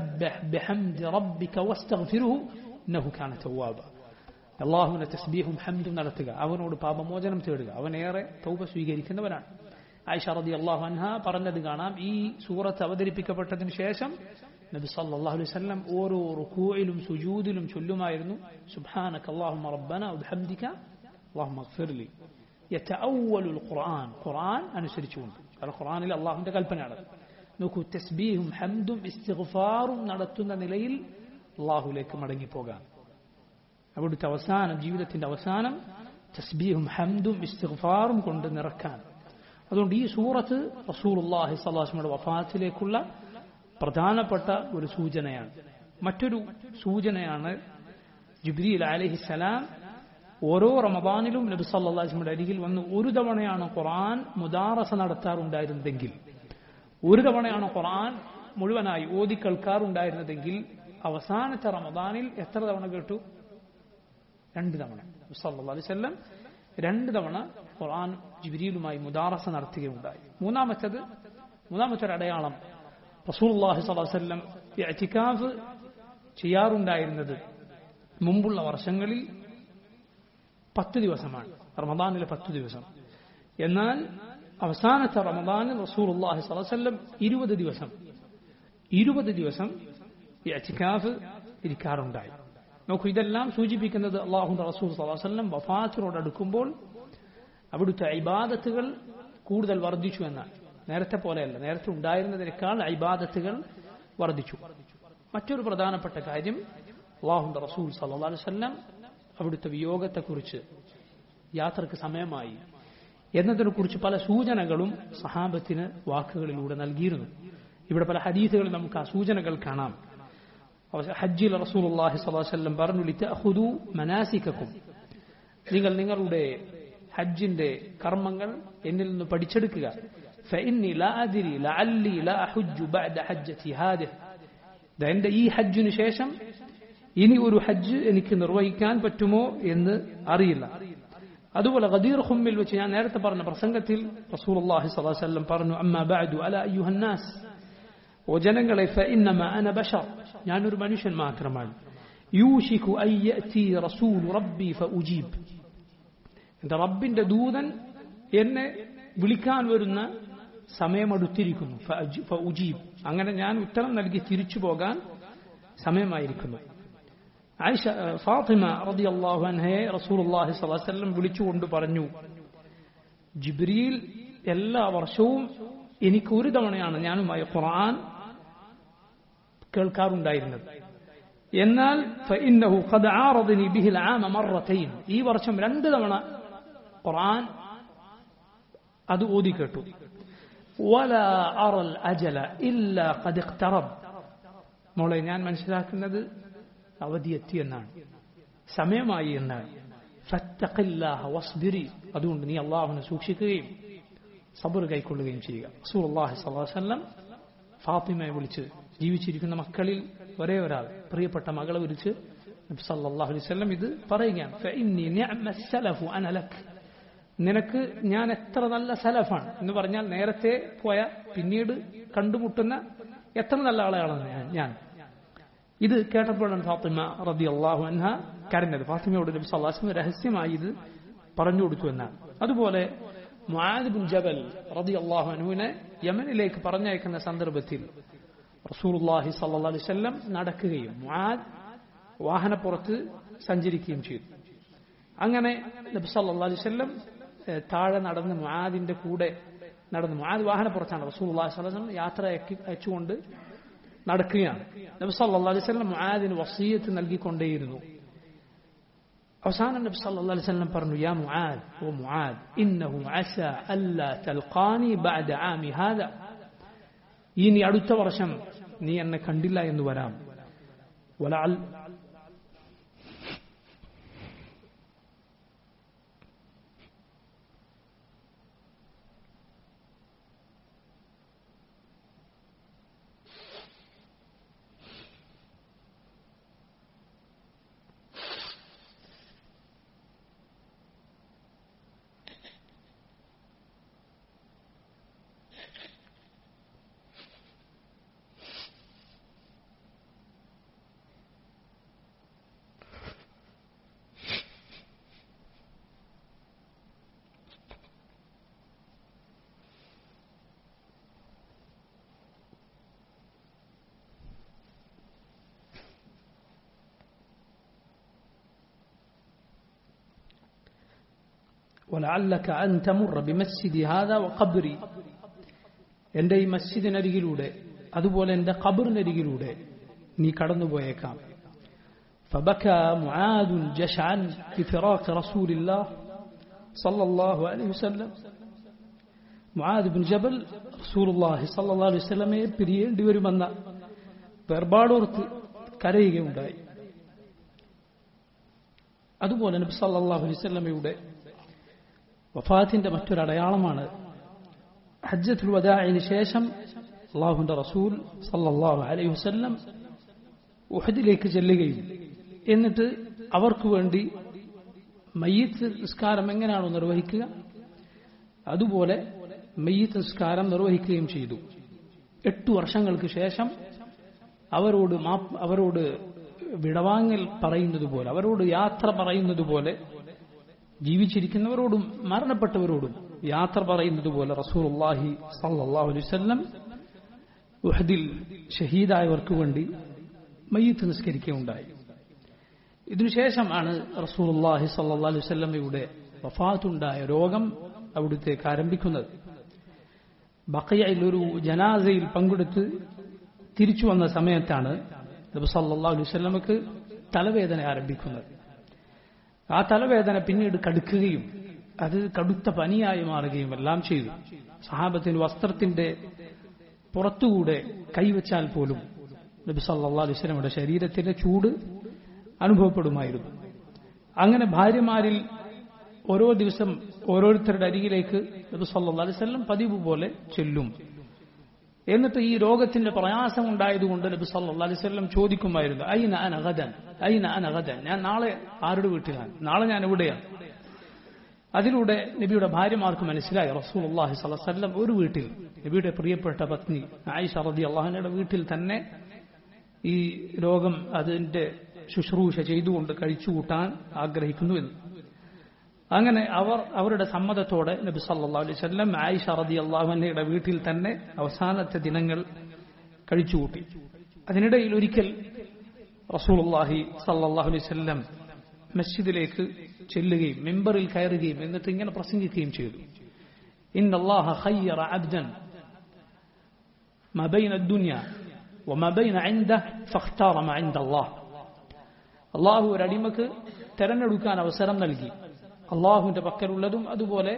അള്ളാഹുവിന്റെ തസ്ബീഹും ഹംദും നടത്തുക അവനോട് പാപമോചനം തേടുക അവൻ ഏറെ തൗബ സ്വീകരിക്കുന്നവനാണ് ആയിഷ റതി അള്ളാഹു അൻഹ പറഞ്ഞത് കാണാം ഈ സൂറത്ത് അവതരിപ്പിക്കപ്പെട്ടതിന് ശേഷം നബി സല്ലല്ലാഹു അലൈഹി വസല്ലം ഓരോ റുക്കൂയിലും സുജൂദിലും ചൊല്ലുമായിരുന്നു സുബ്ഹാനക അല്ലാഹുമ്മ റബ്ബന വബിഹംദിക അല്ലാഹുമ്മ ഇഗ്ഫിർലി യതഅവ്വലുൽ ഖുർആൻ ഖുർആൻ അനുസരിച്ചുകൊണ്ട് കാരണം ഖുർആനിൽ അള്ളാഹുവിന്റെ കൽപ്പനയാണ് നോക്കൂ തസ്ബീഹും ഹംദും ഇസ്തിഗ്ഫാറും നടത്തുന്ന നിലയിൽ അള്ളാഹുലേക്ക് മടങ്ങിപ്പോകാൻ അവിടുത്തെ അവസാനം ജീവിതത്തിന്റെ അവസാനം തസ്ബീഹും ഹംദും ഇസ്തിഗ്ഫാറും കൊണ്ട് നിറക്കാൻ അതുകൊണ്ട് ഈ സൂറത്ത് റസൂലുള്ളാഹി സ്വല്ലല്ലാഹു വഫാത്തിലേക്കുള്ള പ്രധാനപ്പെട്ട ഒരു സൂചനയാണ് മറ്റൊരു സൂചനയാണ് ജിബ്രീൽ അലഹിസലാം ഓരോ റമദാനിലും നബി സല്ലാസ്മിയുടെ അരികിൽ വന്ന് ഒരു തവണയാണ് ഖുർആൻ മുദാറസ നടത്താറുണ്ടായിരുന്നതെങ്കിൽ ഒരു തവണയാണ് ഖുർആൻ മുഴുവനായി ഓതി കേൾക്കാറുണ്ടായിരുന്നതെങ്കിൽ അവസാനത്തെ റമദാനിൽ എത്ര തവണ കേട്ടു രണ്ട് തവണ സല്ലാ അലൈവല്ലം രണ്ട് തവണ ഖുർആൻ ജിബിരിയിലുമായി മുദാറസ നടത്തുകയുണ്ടായി മൂന്നാമത്തേത് മൂന്നാമത്തെ ഒരു അടയാളം റസൂൽഹി സ്വലം എറ്റിക്കാഫ് ചെയ്യാറുണ്ടായിരുന്നത് മുമ്പുള്ള വർഷങ്ങളിൽ പത്ത് ദിവസമാണ് റമദാനിലെ പത്ത് ദിവസം എന്നാൽ അവസാനത്തെ റമദാനിൽ റസൂൽ അള്ളാഹി സ്വലം ഇരുപത് ദിവസം ഇരുപത് ദിവസം എറ്റിക്കാഫ് ഇരിക്കാറുണ്ടായി നോക്കൂ ഇതെല്ലാം സൂചിപ്പിക്കുന്നത് അള്ളാഹു റസൂൽ സ്വലം വഫാത്തിനോട് അടുക്കുമ്പോൾ അവിടുത്തെ ഇബാദത്തുകൾ കൂടുതൽ വർദ്ധിച്ചു എന്നാണ് നേരത്തെ പോലെയല്ല നേരത്തെ ഉണ്ടായിരുന്നതിനേക്കാൾ ഇബാദത്തുകൾ വർദ്ധിച്ചു മറ്റൊരു പ്രധാനപ്പെട്ട കാര്യം അള്ളാഹുന്റെ റസൂൽ സല്ലാ വല്ലം അവിടുത്തെ വിയോഗത്തെക്കുറിച്ച് യാത്രക്ക് സമയമായി എന്നതിനെക്കുറിച്ച് പല സൂചനകളും സഹാബത്തിന് വാക്കുകളിലൂടെ നൽകിയിരുന്നു ഇവിടെ പല ഹദീസുകളിൽ നമുക്ക് ആ സൂചനകൾ കാണാം ഹജ്ജിൽ റസൂൽ അള്ളാഹി സ്വലം പറഞ്ഞു ലിത്തഹുദു മനാസിക്കും നിങ്ങൾ നിങ്ങളുടെ ഹജ്ജിന്റെ കർമ്മങ്ങൾ എന്നിൽ നിന്ന് പഠിച്ചെടുക്കുക فإني لا أدري لعلي لا أحج بعد حجتي هذه എന്റെ ഈ ഹജ്ജിന് ശേഷം ഇനി ഒരു ഹജ്ജ് എനിക്ക് നിർവഹിക്കാൻ പറ്റുമോ എന്ന് അറിയില്ല അതുപോലെ ഖദീർ ഹുമ്മിൽ വെച്ച് ഞാൻ നേരത്തെ പറഞ്ഞ പ്രസംഗത്തിൽ റസൂലുള്ളാഹി സ്വല്ലല്ലാഹു അലൈഹി വസല്ലം പറഞ്ഞു അമ്മാ ബഅദു അലാ അയ്യുഹന്നാസ് ഓ ജനങ്ങളെ ഫഇന്നമാ അന ബശർ ഞാനൊരു മനുഷ്യൻ മാത്രമാണ് യൂഷികു അൻ യഅതി റസൂൽ റബ്ബി ഫഉജീബ് എന്റെ റബ്ബിന്റെ ദൂതൻ എന്നെ വിളിക്കാൻ വരുന്ന സമയമെടുത്തിരിക്കുന്നു ഫഉജീബ് അങ്ങനെ ഞാൻ ഉത്തരം നൽകി തിരിച്ചു പോകാൻ സമയമായിരിക്കുന്നു ആയിഷ ഫാത്തിമ റളിയല്ലാഹു അൻഹയെ റസൂലുള്ളാഹി സ്വല്ലല്ലാഹു അലൈഹി വസല്ലം വിളിച്ചുകൊണ്ട് പറഞ്ഞു ജിബ്രീൽ എല്ലാ വർഷവും എനിക്ക് ഒരു തവണയാണ് ഞാനുമായി ഖുർആൻ കേൾക്കാറുണ്ടായിരുന്നത് എന്നാൽ فإنه قد عارضني به العام مرتين ഈ വർഷം രണ്ട് തവണ ഖുർആൻ അത് ഓതി കേട്ടു ولا أرى الأجل إلا قد اقترب മോളെ ഞാൻ മനസ്സിലാക്കുന്നത് അവധി എത്തി എന്നാണ് സമയമായി എന്നാണ് ഫത്തഖില്ലാഹ വസ്ബിരി അതുകൊണ്ട് നീ അള്ളാഹുവിനെ സൂക്ഷിക്കുകയും സബർ കൈക്കൊള്ളുകയും ചെയ്യുക റസൂൽ അള്ളാഹി സ്വല്ലം ഫാത്തിമയെ വിളിച്ച് ജീവിച്ചിരിക്കുന്ന മക്കളിൽ ഒരേ ഒരാൾ പ്രിയപ്പെട്ട മകളെ വിളിച്ച് നബി സല്ലല്ലാഹു അലൈഹി വസല്ലം ഇത് പറയുകയാണ് ഫഇന്നി നിഅമ സലഫു അന ലക് നിനക്ക് ഞാൻ എത്ര നല്ല സലഫാണ് എന്ന് പറഞ്ഞാൽ നേരത്തെ പോയ പിന്നീട് കണ്ടുമുട്ടുന്ന എത്ര നല്ല ആളെയാണ് ഞാൻ ഇത് കേട്ടപ്പോഴാണ് ഫാത്തിമ റബി അള്ളാഹു അൻഹ കരഞ്ഞത് ഫാത്തിമയോട് നബി സല്ലാസ്മ രഹസ്യമായി ഇത് പറഞ്ഞു കൊടുത്തു എന്നാണ് അതുപോലെ മുആദ് ജബൽ റബി അള്ളാഹു അനുവിനെ യമനിലേക്ക് പറഞ്ഞയക്കുന്ന സന്ദർഭത്തിൽ റസൂലുള്ളാഹി സല്ലല്ലാഹു അലൈഹി വസല്ലം നടക്കുകയും മുആദ് വാഹനപ്പുറത്ത് സഞ്ചരിക്കുകയും ചെയ്തു അങ്ങനെ നബി സല്ലല്ലാഹു അലൈഹി വസല്ലം താഴെ നടന്ന് മുആദിന്റെ കൂടെ നടന്നു മുആദ് വാഹനപ്പുറത്താണ് റസൂലുള്ളാഹി സ്വല്ലല്ലാഹു അലൈഹി വസല്ലം യാത്ര അയച്ചുകൊണ്ട് നടക്കുകയാണ് നബി സല്ലല്ലാഹു അലൈഹി വസല്ലം മുആദിന് വസീയത്ത് നൽകിക്കൊണ്ടേയിരുന്നു അവസാനം നബി സല്ലല്ലാഹു അലൈഹി വസല്ലം പറഞ്ഞു യാ മുആദ് ഓ മുആദ് ഇന്നഹു അസ അല്ലാ തൽഖാനി ബഅദ ആമി ഹാദ ഇനി അടുത്ത വർഷം നീ എന്നെ കണ്ടില്ല എന്ന് വരാം വലഅൽ ولعلك أن تمر بمسجد هذا وقبري എൻ്റെ ഈ മസ്ജിദിനരികിലൂടെ അതുപോലെ എൻ്റെ ഖബറിനരികിലൂടെ നീ കടന്നുപോയേക്കാം فبكى معاذ جشعا بفراق رسول الله صلى الله عليه وسلم معاذ بن جبل رسول الله صلى الله عليه وسلم പിരിയേണ്ടി വരുമെന്ന വേർപാടോർത്ത് കരയുകയുണ്ടായി അതുപോലെ നബി സല്ലല്ലാഹു അലൈഹി വസല്ലമയുടെ വഫാത്തിന്റെ മറ്റൊരു അടയാളമാണ് ഹജ്ജത്തുൽ വദാഇന് ശേഷം അള്ളാഹുന്റെ റസൂൽ സല്ലല്ലാഹു അലൈഹി വസല്ലം ഉഹദിലേക്ക് ചെല്ലുകയും എന്നിട്ട് അവർക്ക് വേണ്ടി മയ്യത്ത് നിസ്കാരം എങ്ങനെയാണോ നിർവഹിക്കുക അതുപോലെ മയ്യത്ത് നിസ്കാരം നിർവഹിക്കുകയും ചെയ്തു എട്ടു വർഷങ്ങൾക്ക് ശേഷം അവരോട് മാപ്പ് അവരോട് വിടവാങ്ങൽ പറയുന്നത് പോലെ അവരോട് യാത്ര പറയുന്നത് പോലെ ജീവിച്ചിരിക്കുന്നവരോടും മരണപ്പെട്ടവരോടും യാത്ര പറയുന്നത് പോലെ റസൂർല്ലാഹി സല്ലാഹു അലൈവല്ലം ഉഹദിൽ ഷഹീദായവർക്ക് വേണ്ടി മയ്യത്ത് നിസ്കരിക്കുകയുണ്ടായി ഇതിനുശേഷമാണ് റസൂലുള്ളാഹി സല്ലല്ലാഹു അലൈഹി വസല്ലമയുടെ വഫാത്തുണ്ടായ രോഗം അവിടുത്തേക്ക് ആരംഭിക്കുന്നത് ബക്കയയിൽ ഒരു ജനാസയിൽ പങ്കെടുത്ത് തിരിച്ചു വന്ന സമയത്താണ് നബി സല്ലല്ലാഹു അലൈഹി വസല്ലമക്ക് തലവേദന ആരംഭിക്കുന്നത് ആ തലവേദന പിന്നീട് കടുക്കുകയും അത് കടുത്ത പനിയായി മാറുകയും എല്ലാം ചെയ്തു സഹാബത്തിന് വസ്ത്രത്തിന്റെ പുറത്തുകൂടെ കൈവച്ചാൽ പോലും നബി സല്ലല്ലാഹു അലൈഹി വസല്ലമയുടെ ശരീരത്തിന്റെ ചൂട് അനുഭവപ്പെടുമായിരുന്നു അങ്ങനെ ഭാര്യമാരിൽ ഓരോ ദിവസം ഓരോരുത്തരുടെ അരികിലേക്ക് നബി സല്ലല്ലാഹു അലൈഹി വസല്ലം പതിവ് പോലെ ചെല്ലും എന്നിട്ട് ഈ രോഗത്തിന്റെ പ്രയാസം ഉണ്ടായതുകൊണ്ട് നബി സല്ലല്ലാഹു അലൈഹി വസല്ലം ചോദിക്കുമായിരുന്നു അയിന അനഗദൻ അയിന അനഗദൻ ഞാൻ നാളെ ആരുടെ വീട്ടിലാണ് നാളെ ഞാൻ എവിടെയാണ് അതിലൂടെ നബിയുടെ ഭാര്യമാർക്ക് മനസ്സിലായി റസൂലുള്ളാഹി സ്വല്ലല്ലാഹു അലൈഹി വസല്ലം ഒരു വീട്ടിൽ നബിയുടെ പ്രിയപ്പെട്ട പത്നി ആയിഷ റളിയല്ലാഹുവിന്റെ വീട്ടിൽ തന്നെ ഈ രോഗം അതിന്റെ ശുശ്രൂഷ ചെയ്തുകൊണ്ട് കഴിച്ചുകൂട്ടാൻ ആഗ്രഹിക്കുന്നു എന്ന് അങ്ങനെ അവർ അവരുടെ സമ്മതത്തോടെ നബി സല്ലല്ലാഹു അലൈഹി വസല്ലം ആയിഷ റളിയല്ലാഹു അൻഹയുടെ വീട്ടിൽ തന്നെ അവസാനത്തെ ദിനങ്ങൾ കഴിച്ചുകൂട്ടി അതിനിടയിൽ ഒരിക്കൽ റസൂലുള്ളാഹി സല്ലല്ലാഹു അലൈഹി വസല്ലം മസ്ജിദിലേക്ക് ചെല്ലുകയും മെമ്പറിൽ കയറുകയും എന്നിട്ട് ഇങ്ങനെ പ്രസംഗിക്കുകയും ചെയ്തു ഇന്ന അല്ലാഹ ഖയ്യറ അബ്ദൻ ما بين الدنيا وما بين عنده فاختار ما عند الله അള്ളാഹു ഒരു അടിമക്ക് തെരഞ്ഞെടുക്കാൻ അവസരം നൽകി അള്ളാഹുവിന്റെ പക്കലുള്ളതും അതുപോലെ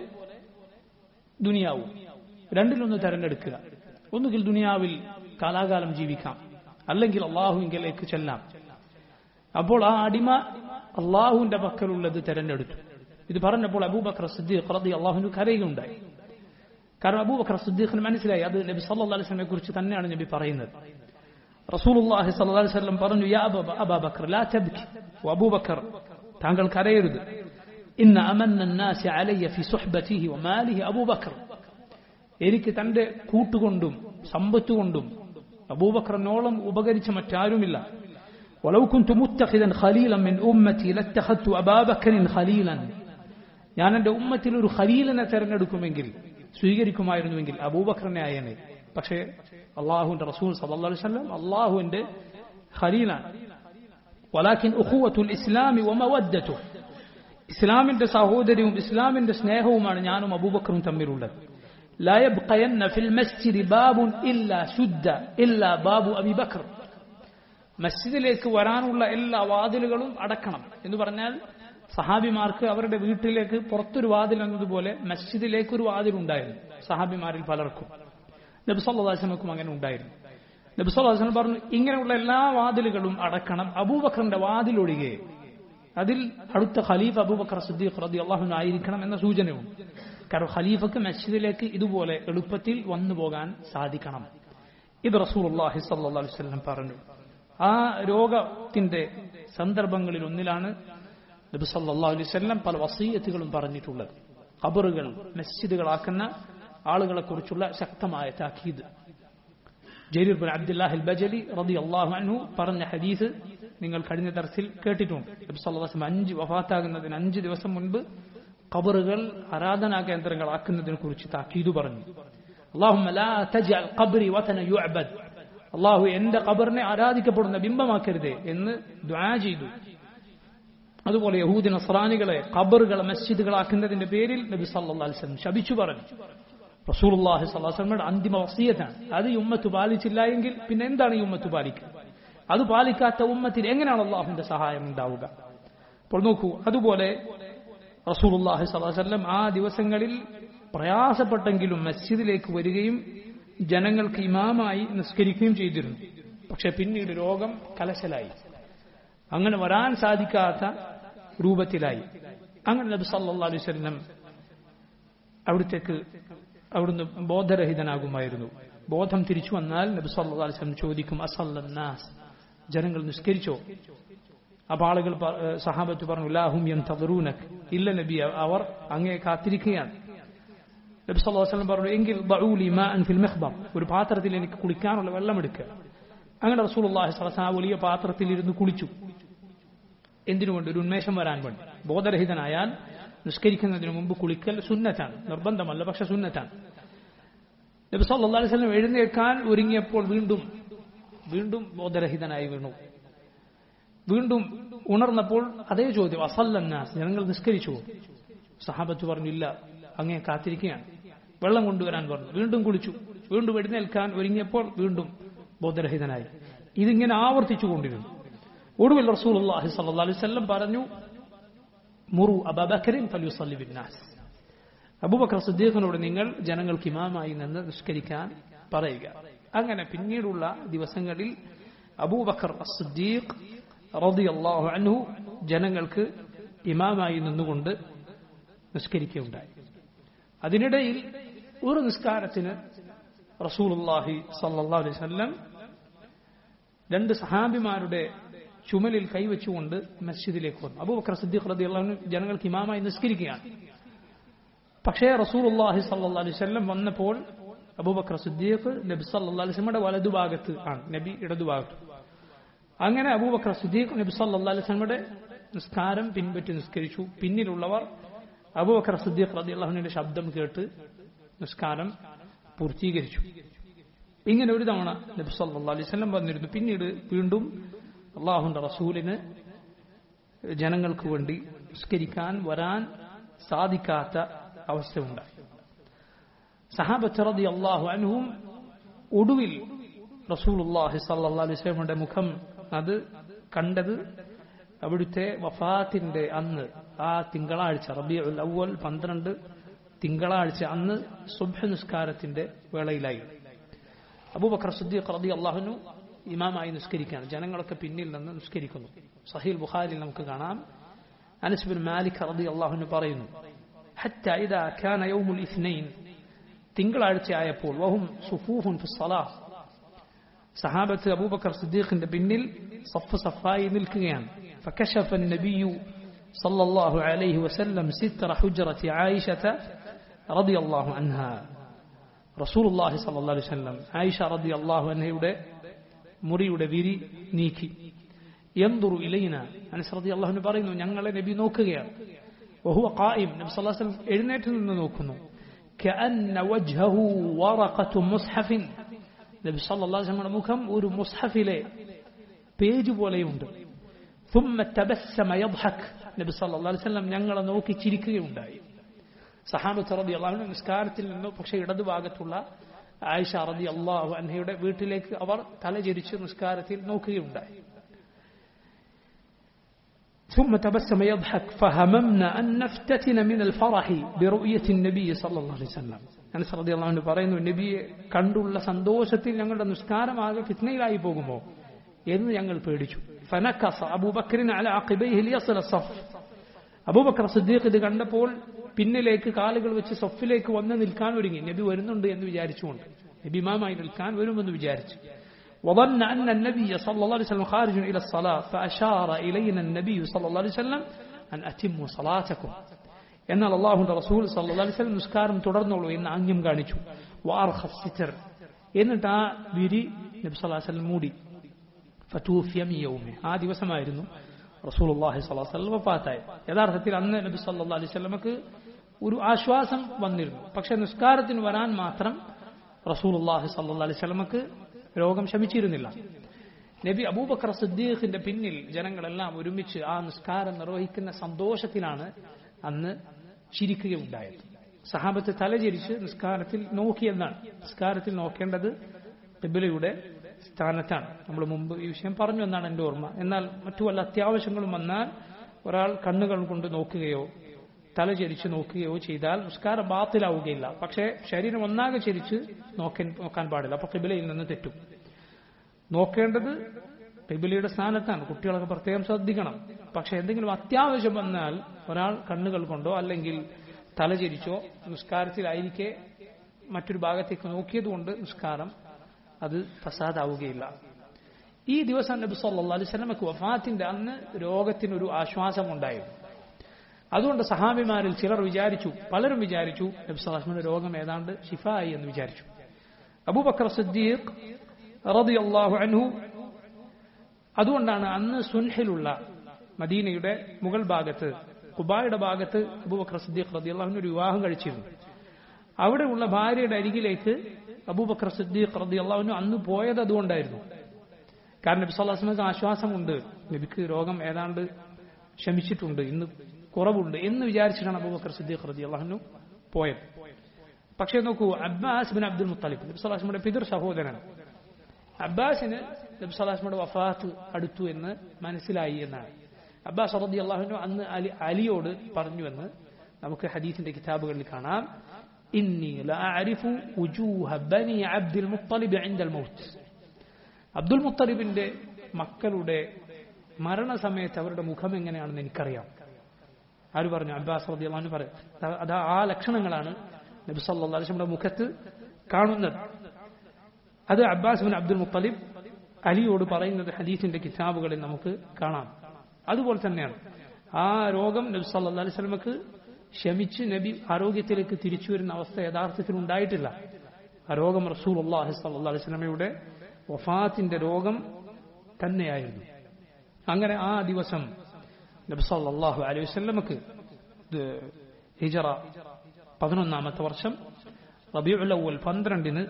ദുനിയാവും രണ്ടിലൊന്ന് തെരഞ്ഞെടുക്കുക ഒന്നുകിൽ ദുനിയാവിൽ കാലാകാലം ജീവിക്കാം അല്ലെങ്കിൽ അള്ളാഹുവിങ്കിലേക്ക് ചെല്ലാം അപ്പോൾ ആ അടിമ അള്ളാഹുവിന്റെ പക്കലുള്ളത് തെരഞ്ഞെടുത്തു ഇത് പറഞ്ഞപ്പോൾ അബൂബക്കർ സിദ്ദീഖ് റതി അള്ളാഹുവിന് കരയുണ്ടായി കാരണം അബൂബക്കർ സിദ്ദീഖിന് മനസ്സിലായി അത് നബി സല്ലല്ലാഹു അലൈഹി വസല്ലമയെ കുറിച്ച് തന്നെയാണ് നബി പറയുന്നത് റസൂലുള്ളാഹി സ്വല്ലല്ലാഹു അലൈഹി വസല്ലം പറഞ്ഞു യാ അബൂബക്കർ ലാ തബ്കി അബൂബക്കർ താങ്കൾ കരയരുത് ഇന്ന അമന്ന الناس علي في صحبته وماله അബൂബക്കർ എനിക്ക് തന്റെ കൂട്ടുകൊണ്ടും സമ്പത്തുകൊണ്ടും അബൂബക്കറിനോളം ഉപകരിച്ച മറ്റാരുമില്ല ولو كنت متخذا خليلا من امتي لاتخذت ابا بكر خليلا ഞാൻ എന്റെ ഉമ്മത്തിൽ ഒരു ഖലീലിനെ തെരഞ്ഞെടുക്കുമെങ്കിൽ സ്വീകരിക്കുമായിരുന്നുവെങ്കിൽ അബൂബക്കറിനെ ആയനെ പക്ഷേ അള്ളാഹുവിന്റെ റസൂൽ സല്ലല്ലാഹു അലൈഹി വസല്ലം അള്ളാഹുവിന്റെ ഖലീലാണ് വലാക്കിൻ ഉഖുവത്തുൽ ഇസ്ലാമി വമവദ്ദത്തു ഇസ്ലാമിന്റെ സഹോദര്യവും ഇസ്ലാമിന്റെ സ്നേഹവുമാണ് ഞാനും അബൂബക്കറും തമ്മിലുള്ളത് لا يبقين في المسجد باب إلا شد إلا باب أبي بكر മസ്ജിദിലേക്ക് വരാനുള്ള എല്ലാ വാതിലുകളും അടക്കണം എന്ന് പറഞ്ഞാൽ സഹാബിമാർക്ക് അവരുടെ വീട്ടിലേക്ക് പുറത്തൊരു വാതിൽ എന്നതുപോലെ മസ്ജിദിലേക്ക് ഒരു വാതിൽ ഉണ്ടായിരുന്നു സഹാബിമാരിൽ പലർക്കും നബി സല്ലാസ്ലമക്കും അങ്ങനെ ഉണ്ടായിരുന്നു നബി സല്ലാസ്ലം പറഞ്ഞു ഇങ്ങനെയുള്ള എല്ലാ വാതിലുകളും അടക്കണം അബൂബക്കറിന്റെ വാതിലൊഴികെ അതിൽ അടുത്ത ഖലീഫ് അബൂബക്കർ സിദ്ദീഖ് റതി അള്ളാഹുന ആയിരിക്കണം എന്ന സൂചനയുണ്ട് കാരണം ഖലീഫക്ക് മസ്ജിദിലേക്ക് ഇതുപോലെ എളുപ്പത്തിൽ വന്നു പോകാൻ സാധിക്കണം ഇത് റസൂൽ അള്ളാഹി സല്ലാ അലൈവല്ലം പറഞ്ഞു ആ രോഗത്തിന്റെ സന്ദർഭങ്ങളിൽ ഒന്നിലാണ് നബി സല്ലാ അലൈവല്ലം പല വസീയത്തുകളും പറഞ്ഞിട്ടുള്ളത് ഖബറുകൾ മസ്ജിദുകളാക്കുന്ന ആളുകളെ കുറിച്ചുള്ള ശക്തമായ താക്കീത് ജരീർ ബിൻ അബ്ദുല്ലാഹിൽ ബജലി റതി അള്ളാഹു അൻഹു പറഞ്ഞ ഹദീസ് നിങ്ങൾ കഴിഞ്ഞ തരത്തിൽ കേട്ടിട്ടുണ്ട് നബി സല്ലല്ലാഹു അഞ്ച് വഫാത്താകുന്നതിന് അഞ്ച് ദിവസം മുൻപ് ഖബറുകൾ ആരാധനാ കേന്ദ്രങ്ങളാക്കുന്നതിനെ കുറിച്ച് താക്കീതു പറഞ്ഞു اللهم لا تجعل قبري وثنا يعبد അള്ളാഹു എന്റെ ഖബറിനെ ആരാധിക്കപ്പെടുന്ന ബിംബമാക്കരുതേ എന്ന് ദ്വാ ചെയ്തു അതുപോലെ യഹൂദി നസ്രാനികളെ ഖബറുകളെ മസ്ജിദുകളാക്കുന്നതിന്റെ പേരിൽ നബി സല്ലല്ലാഹു അലൈഹി വസല്ലം ശപിച്ചു പറഞ്ഞു റസൂലുള്ളാഹി സ്വല്ലല്ലാഹു അലൈഹി വസല്ലമയുടെ അന്തിമ വസിയത്താണ് അത് ഈ ഉമ്മത്ത് പാലിച്ചില്ല എങ്കിൽ പിന്നെ എന്താണ് ഈ ഉമ്മത്ത് പാലിക്കുക അത് പാലിക്കാത്ത ഉമ്മത്തിന് എങ്ങനെയാണ് അള്ളാഹുവിന്റെ സഹായം ഉണ്ടാവുക അപ്പോൾ നോക്കൂ അതുപോലെ റസൂലുള്ളാഹി സ്വല്ലല്ലാഹു അലൈഹി വസല്ലം ആ ദിവസങ്ങളിൽ പ്രയാസപ്പെട്ടെങ്കിലും മസ്ജിദിലേക്ക് വരികയും ജനങ്ങൾക്ക് ഇമാമായി നിസ്കരിക്കുകയും ചെയ്തിരുന്നു പക്ഷെ പിന്നീട് രോഗം കലശലായി അങ്ങനെ വരാൻ സാധിക്കാത്ത രൂപത്തിലായി അങ്ങനെ നബി സല്ലല്ലാഹു അലൈഹി വസല്ലം അവിടത്തേക്ക് അവിടുന്ന് ബോധരഹിതനാകുമായിരുന്നു ബോധം തിരിച്ചു വന്നാൽ നബി സല്ലല്ലാഹു അലൈഹി വസല്ലം ചോദിക്കും അസല്ലന്നാസ് ജനങ്ങൾ നിസ്കരിച്ചോ അപ്പൊ ആളുകൾ പ- ഏഹ് സഹാബത്ത് പറഞ്ഞു ലാഹും യന്തദറൂനക് ഇല്ല നബി അവർ അങ്ങേ കാത്തിരിക്കുകയാണ് നബി സല്ലല്ലാഹു അലൈഹി വസല്ലം പറഞ്ഞു എങ്കിൽ ദഊലി മാഅൻ ഫിൽ മിഖ്ബർ ഒരു പാത്രത്തിൽ എനിക്ക് കുളിക്കാനുള്ള വെള്ളം എടുക്കുക അങ്ങനെ റസൂലുള്ളാഹി സ്വല്ലല്ലാഹു അലൈഹി വസല്ലം ആ വലിയ പാത്രത്തിൽ ഇരുന്ന് കുളിച്ചു എന്തിനുകൊണ്ട് ഒരു ഉന്മേഷം വരാൻ വേണ്ടി ബോധരഹിതനായാൽ നിസ്കരിക്കുന്നതിന് മുമ്പ് കുളിക്കൽ സുന്നത്താണ് നിർബന്ധമല്ല പക്ഷെ സുന്നത്താണ് നബി സല്ലല്ലാഹു അലൈഹി വസല്ലം എഴുന്നേൽക്കാൻ ഒരുങ്ങിയപ്പോൾ വീണ്ടും വീണ്ടും ബോധരഹിതനായി വീണു വീണ്ടും ഉണർന്നപ്പോൾ അതേ ചോദ്യം അസല്ലന്നാസ് ജനങ്ങൾ നിസ്കരിച്ചു സഹാബത്ത് പറഞ്ഞില്ല അങ്ങേ കാത്തിരിക്കുകയാണ് വെള്ളം കൊണ്ടുവരാൻ പറഞ്ഞു വീണ്ടും കുളിച്ചു വീണ്ടും എഴുന്നേൽക്കാൻ ഒരുങ്ങിയപ്പോൾ വീണ്ടും ബോധരഹിതനായി ഇതിങ്ങനെ ആവർത്തിച്ചു കൊണ്ടിരുന്നു ഒടുവിൽ റസൂലുള്ളാഹി സ്വല്ലല്ലാഹു അലൈഹി വസല്ലം പറഞ്ഞു മുറു അബൂബക്കറിൻ ഫലിയുസല്ലി ബിന്നാസ് അബൂബക്കർ സിദ്ദീഖിനോട് നിങ്ങൾ ജനങ്ങൾക്ക് ഇമാമായി നിന്ന് നിഷ്കരിക്കാൻ പറയുക അങ്ങനെ പിന്നീടുള്ള ദിവസങ്ങളിൽ അബൂബക്കർ സിദ്ദീഖ് റളിയല്ലാഹു അൻഹു ജനങ്ങൾക്ക് ഇമാമായി നിന്നുകൊണ്ട് നിസ്കരിക്കുകയുണ്ടായി അതിനിടയിൽ ഒരു നിസ്കാരത്തിന് റസൂലുള്ളാഹി സല്ലല്ലാഹു അലൈഹി വസല്ലം രണ്ട് സഹാബിമാരുടെ ചുമലിൽ കൈവച്ചുകൊണ്ട് മസ്ജിദിലേക്ക് വന്നു അബൂബക്കർ സിദ്ദീഖ് റളിയല്ലാഹു അൻഹു ജനങ്ങൾക്ക് ഇമാമായി നിസ്കരിക്കുകയാണ് പക്ഷേ റസൂലുള്ളാഹി സല്ലല്ലാഹു അലൈഹി വസല്ലം വന്നപ്പോൾ അബൂബക്കർ സിദ്ദീഖ് നബി സല്ലല്ലാഹു അലൈഹി വസല്ലമയുടെ വലതുഭാഗത്ത് ആണ് നബി ഇടതുഭാഗത്ത് അങ്ങനെ അബൂബക്കർ സിദ്ദീഖ് നബി സല്ലല്ലാഹു അലൈഹി വസല്ലമയുടെ നിസ്കാരം പിൻപറ്റി നിസ്കരിച്ചു പിന്നിലുള്ളവർ അബൂബക്കർ സിദ്ദീഖ് റളിയല്ലാഹുവിന്റെ ശബ്ദം കേട്ട് നിസ്കാരം പൂർത്തീകരിച്ചു ഇങ്ങനെ ഒരു തവണ നബി സല്ലല്ലാഹു അലൈഹി വസല്ലം വന്നിരുന്നു പിന്നീട് വീണ്ടും അള്ളാഹുന്റെ റസൂലിന് ജനങ്ങൾക്ക് വേണ്ടി നിസ്കരിക്കാൻ വരാൻ സാധിക്കാത്ത അവസ്ഥയുണ്ടായി സഹാബത്ത് റതി അള്ളാഹു അൻഹും ഒടുവിൽ റസൂലുള്ളാഹി സല്ലല്ലാഹു അലൈഹി വസല്ലമയുടെ മുഖം അത് കണ്ടത് അവിടുത്തെ വഫാത്തിന്റെ അന്ന് ആ തിങ്കളാഴ്ച റബിയുൽ അവൽ പന്ത്രണ്ട് തിങ്കളാഴ്ച അന്ന് സുബ്ഹ നിസ്കാരത്തിന്റെ വേളയിലായി അബൂബക്കർ സിദ്ദീഖ് റതി അള്ളാഹുനു ഇമാമായി നിസ്കരിക്കുകയാണ് ജനങ്ങളൊക്കെ പിന്നിൽ നിന്ന് നിസ്കരിക്കുന്നു സഹീൽ ബുഖാരിൽ നമുക്ക് കാണാം അനസ് ബിൻ മാലിക് റതി അള്ളാഹുനു പറയുന്നു حتى إذا كان يوم الاثنين തിങ്കളാഴ്ച ആയപ്പോൾ വഹും സുഫൂഹുൻ ഫി സ്വലാഹ് സഹാബത്ത് അബൂബക്കർ സിദ്ദീഖിന്റെ പിന്നിൽ സഫ് സഫായി നിൽക്കുകയാണ് فكشف النبي صلى الله عليه وسلم ستر حجرة عائشة رضي الله عنها رسول الله صلى الله عليه وسلم عائشة رضي الله عنها മുറിയുടെ വിരി നീക്കി യന്തുറു ഇലൈന അനസ് റതി അള്ളാഹുന് പറയുന്നു ഞങ്ങളെ നബി നോക്കുകയാണ് വഹുവ ഖായിം നബി സല്ലല്ലാഹു അലൈഹി വസല്ലം എഴുന്നേറ്റ് നിന്ന് നോക്കുന്നു كأن وجهه ورقة مصحف നബി സല്ലല്ലാഹു അലൈഹി വസല്ലമയുടെ മുഖം ഒരു മുസ്ഹഫിലെ പേജ് പോലെയുണ്ട് ثم تبسم يضحك നബി സല്ലല്ലാഹു അലൈഹി വസല്ലം ഞങ്ങളെ നോക്കി ചിരിക്കുകയുണ്ടായി സഹാബത്ത് റതി അള്ളാഹു നിസ്കാരത്തിൽ നിന്ന് പക്ഷേ ഇടതുഭാഗത്തുള്ള ആയിഷ റതി അള്ളാഹു അൻഹയുടെ വീട്ടിലേക്ക് അവർ തലചരിച്ച് നിസ്കാരത്തിൽ നോക്കുകയുണ്ടായി ثم تبسم يضحك فهممنا أن نفتتن من الفرح برؤية النبي صلى الله عليه وسلم അനസ് റതി അള്ളാഹുവിന് പറയുന്നു നബിയെ കണ്ടുള്ള സന്തോഷത്തിൽ ഞങ്ങളുടെ നിസ്കാരമാകെ ഫിത്നയിലായി പോകുമോ എന്ന് ഞങ്ങൾ പേടിച്ചു ഫനക്കസ അബൂബക്കറിന് അല അഖിബൈഹി ലിയസ്ല സഫ് അബൂബക്കർ സിദ്ദീഖ് ഇത് കണ്ടപ്പോൾ പിന്നിലേക്ക് കാലുകൾ വെച്ച് സഫിലേക്ക് വന്ന് നിൽക്കാൻ ഒരുങ്ങി നബി വരുന്നുണ്ട് എന്ന് വിചാരിച്ചുകൊണ്ട് നബി ഇമാമായി നിൽക്കാൻ വരുമെന്ന് വിചാരിച്ചു وظن أن النبي صلى الله عليه وسلم خارج إلى الصلاة فأشار إلينا النبي صلى الله عليه وسلم أن أتموا صلاتكم എന്നാൽ അള്ളാഹുന്റെ റസൂൽ സല്ലല്ലാഹു അലൈഹി വസല്ലം നിസ്കാരം തുടർന്നുള്ളൂ എന്ന് ആംഗ്യം കാണിച്ചു വാർഖ സിറ്റർ എന്നിട്ട് ആ വിരി നബി സല്ലല്ലാഹു അലൈഹി വസല്ലം മൂടി ഫതൂഫിയ മിൻ യൗമി ആ ദിവസമായിരുന്നു റസൂലുള്ളാഹി സ്വല്ലല്ലാഹു അലൈഹി വസല്ലം വഫാത്തായത് യഥാർത്ഥത്തിൽ അന്ന് നബി സല്ലല്ലാഹു അലൈഹി വസല്ലമക്ക് ഒരു ആശ്വാസം വന്നിരുന്നു പക്ഷെ നിസ്കാരത്തിന് വരാൻ മാത്രം റസൂലുള്ളാഹി സല്ലല്ലാഹു അലൈഹി വസല്ലമക്ക് രോഗം ശമിച്ചിരുന്നില്ല നബി അബൂബക്കർ സിദ്ദീഖിന്റെ പിന്നിൽ ജനങ്ങളെല്ലാം ഒരുമിച്ച് ആ നിസ്കാരം നിർവഹിക്കുന്ന സന്തോഷത്തിലാണ് അന്ന് ചിരിക്കുകയുണ്ടായത് സഹാബത്ത് തലചരിച്ച് നിസ്കാരത്തിൽ നോക്കിയെന്നാണ് നിസ്കാരത്തിൽ നോക്കേണ്ടത് ഖിബിലയുടെ സ്ഥാനത്താണ് നമ്മൾ മുമ്പ് ഈ വിഷയം പറഞ്ഞു എന്നാണ് എൻ്റെ ഓർമ്മ എന്നാൽ മറ്റു വല്ല അത്യാവശ്യങ്ങളും വന്നാൽ ഒരാൾ കണ്ണുകൾ കൊണ്ട് നോക്കുകയോ തല ചരിച്ച് നോക്കുകയോ ചെയ്താൽ നിസ്കാരം ബാത്തിലാവുകയില്ല പക്ഷേ ശരീരം ഒന്നാകെ ചരിച്ച് നോക്കാൻ നോക്കാൻ പാടില്ല അപ്പൊ കിബിലയിൽ നിന്ന് തെറ്റും നോക്കേണ്ടത് കിബിലയുടെ സ്ഥാനത്താണ് കുട്ടികളൊക്കെ പ്രത്യേകം ശ്രദ്ധിക്കണം പക്ഷെ എന്തെങ്കിലും അത്യാവശ്യം വന്നാൽ ഒരാൾ കണ്ണുകൾ കൊണ്ടോ അല്ലെങ്കിൽ തലചരിച്ചോ നിസ്കാരത്തിലായിരിക്കെ മറ്റൊരു ഭാഗത്തേക്ക് നോക്കിയതുകൊണ്ട് നിസ്കാരം അത് ഫസാദാവുകയില്ല ഈ ദിവസം നബി സല്ലല്ലാഹു അലൈഹി വസല്ലമക്ക് വഫാത്തിന്റെ അന്ന് രോഗത്തിനൊരു ആശ്വാസം ഉണ്ടായിരുന്നു അതുകൊണ്ട് സഹാബിമാരിൽ ചിലർ വിചാരിച്ചു പലരും വിചാരിച്ചു നബി സല്ലാസ്മിന്റെ രോഗം ഏതാണ്ട് ഷിഫായി എന്ന് വിചാരിച്ചു അബൂബക്കർ സിദ്ദീഖ് റളിയല്ലാഹു അൻഹു അതുകൊണ്ടാണ് അന്ന് സുൻഹിലുള്ള മദീനയുടെ മുകൾ ഭാഗത്ത് കുബായുടെ ഭാഗത്ത് അബൂബക്കർ സിദ്ദീഖ് റളിയല്ലാഹു ഒരു വിവാഹം കഴിച്ചിരുന്നു അവിടെയുള്ള ഭാര്യയുടെ അരികിലേക്ക് അബൂബക്കർ സിദ്ദീഖ് റളിയല്ലാഹു അന്ന് പോയത് അതുകൊണ്ടായിരുന്നു കാരണം നബി സല്ലാസ്മക്ക് ആശ്വാസമുണ്ട് നബിക്ക് രോഗം ഏതാണ്ട് ശമിച്ചിട്ടുണ്ട് ഇന്ന് കുറവുണ്ട് എന്ന് വിചാരിച്ചിട്ടാണ് അബൂബക്കർ സിദ്ദീഖ് റതി അള്ളാഹുനു പോയത് പക്ഷേ നോക്കൂ അബ്ബാസ് ബിൻ അബ്ദുൽ മുത്തലിബ് നബി സല്ലാസ്മയുടെ പിതൃ സഹോദരൻ അബ്ബാസിന് നബി സല്ലാസ്മയുടെ വഫാത്ത് അടുത്തു എന്ന് മനസ്സിലായി എന്നാണ് അബ്ബാസ് റതി അള്ളാഹുനു അന്ന് അലി അലിയോട് പറഞ്ഞുവെന്ന് നമുക്ക് ഹദീസിന്റെ കിതാബുകളിൽ കാണാം ഇന്നി ലഅരിഫു ഉജൂഹ ബനി അബ്ദുൽ മുത്തലിബ് ഇൻദൽ മൗത്ത് അബ്ദുൽ മുത്തലിബിന്റെ മക്കളുടെ മരണസമയത്ത് അവരുടെ മുഖം എങ്ങനെയാണെന്ന് എനിക്കറിയാം ആര് പറഞ്ഞു അബ്ബാസ് റദിയല്ലാഹു പറയും അത് ആ ലക്ഷണങ്ങളാണ് നബി സല്ലല്ലാഹു അലൈഹി വസല്ലമയുടെ മുഖത്ത് കാണുന്നത് അത് അബ്ബാസ് ബിൻ അബ്ദുൽ മുത്തലിബ് അലിയോട് പറയുന്നത് ഹദീസിന്റെ കിതാബുകളിൽ നമുക്ക് കാണാം അതുപോലെ തന്നെയാണ് ആ രോഗം നബി സല്ലല്ലാഹു അലൈഹി വസല്ലമക്ക് ശമിച്ച് നബി ആരോഗ്യത്തിലേക്ക് തിരിച്ചു വരുന്ന അവസ്ഥ യഥാർത്ഥത്തിൽ ഉണ്ടായിട്ടില്ല ആ രോഗം റസൂൽ അള്ളാഹി സല്ലല്ലാഹു അലൈഹി വസല്ലമയുടെ വഫാത്തിന്റെ രോഗം തന്നെയായിരുന്നു അങ്ങനെ ആ ദിവസം നബി സല്ലല്ലാഹു അലൈഹി വസല്ലമക്ക് ഹിജറ പതിനൊന്നാമത്തെ വർഷം റബിയുൽ അവൽ പന്ത്രണ്ടിന്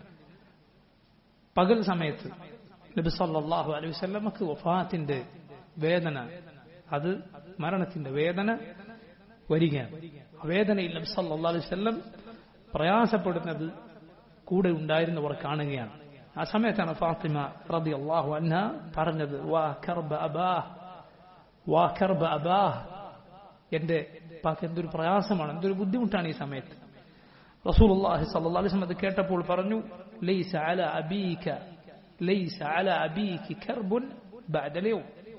പകൽ സമയത്ത് നബി സല്ലല്ലാഹു അലൈഹി വസല്ലമക്ക് വഫാത്തിന്റെ വേദന അത് മരണത്തിന്റെ വേദന വരികയാണ് വേദനയിൽ നബി സല്ലല്ലാഹു അലൈഹി വസല്ലം പ്രയാസപ്പെടുന്നത് കൂടെ ഉണ്ടായിരുന്നവർ കാണുകയാണ് ആ സമയത്താണ് ഫാത്തിമ റബി അള്ളാഹു അന്ന പറഞ്ഞത് വാ കർബ അബാഹ് വാ കർബ അബാഹ് എന്റെ പാക്ക് എന്തൊരു പ്രയാസമാണ് എന്തൊരു ബുദ്ധിമുട്ടാണ് ഈ സമയത്ത് റസൂൽ അള്ളാഹി സല്ലാ അലിസ്ലം അത് കേട്ടപ്പോൾ പറഞ്ഞു ലൈസ അല അബീക ലൈസ അല അബീക്ക് കർബുൻ ബഅദലയോ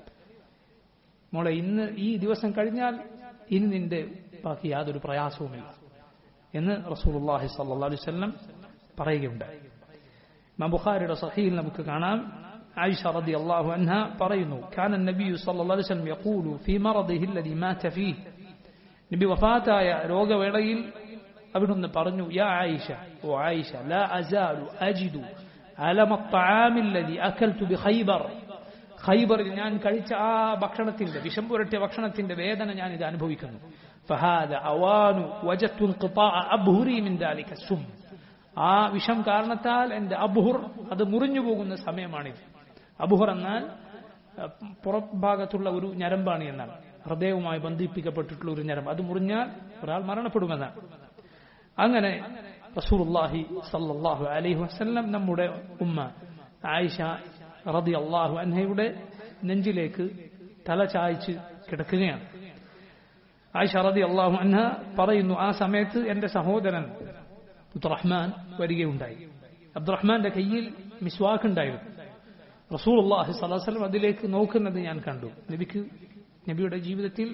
മോളെ ഇന്ന് ഈ ദിവസം കഴിഞ്ഞാൽ ഇനി നിന്റെ ബാക്കി യാതൊരു പ്രയാസവുമില്ല എന്ന് റസൂൽ അള്ളാഹി സല്ലാ അലൈഹി വല്ലം പറയുകയുണ്ടായി ഇമാം ബുഖാരിയുടെ സഹീൽ നമുക്ക് കാണാം ആയിഷ റതി അള്ളാഹു അൻഹ പറയുന്നു കാന നബി സല്ലല്ലാഹു അലൈഹി വസല്ലം യഖൂലു ഫീ മറദിഹി അല്ലദി മാത ഫീഹ് നബി വഫാത്തായ രോഗവേളയിൽ അവിടുന്ന് പറഞ്ഞു യാ ആയിഷ ഓ ആയിഷ ലാ അസാലു അജിദു അലമ الطعام الذي اكلت بخيبر ഖൈബറിൽ ഞാൻ കഴിച്ച ആ ഭക്ഷണത്തിന്റെ വിഷം പുരട്ടിയ ഭക്ഷണത്തിന്റെ വേദന ഞാൻ ഇത് അനുഭവിക്കുന്നു فهذا اوان وجدت انقطاع ابهري من ذلك السم ആ വിഷം കാരണത്താൽ എന്റെ അബുഹുർ അത് മുറിഞ്ഞു പോകുന്ന സമയമാണിത് അബുഹർ എന്നാൽ പുറഭാഗത്തുള്ള ഒരു ഞരമ്പാണ് എന്നാണ് ഹൃദയവുമായി ബന്ധിപ്പിക്കപ്പെട്ടിട്ടുള്ള ഒരു ഞരമ്പ് അത് മുറിഞ്ഞാൽ ഒരാൾ മരണപ്പെടുമെന്നാണ് അങ്ങനെ റസൂലുള്ളാഹി സല്ലല്ലാഹു അലൈഹി വസല്ലം നമ്മുടെ ഉമ്മ ആയിഷ റതി അള്ളാഹു അൻഹയുടെ നെഞ്ചിലേക്ക് തല ചായ്ച്ച് കിടക്കുകയാണ് ആയിഷ റതി അള്ളാഹു അൻഹ പറയുന്നു ആ സമയത്ത് എന്റെ സഹോദരൻ അബ്ദുറഹ്മാൻ വരികയുണ്ടായി അബ്ദുറഹ്മാന്റെ കയ്യിൽ മിസ്വാക്ക് ഉണ്ടായിരുന്നു റസൂൽ അള്ളാഹി സ്വലാസ്ലം അതിലേക്ക് നോക്കുന്നത് ഞാൻ കണ്ടു നബിക്ക് നബിയുടെ ജീവിതത്തിൽ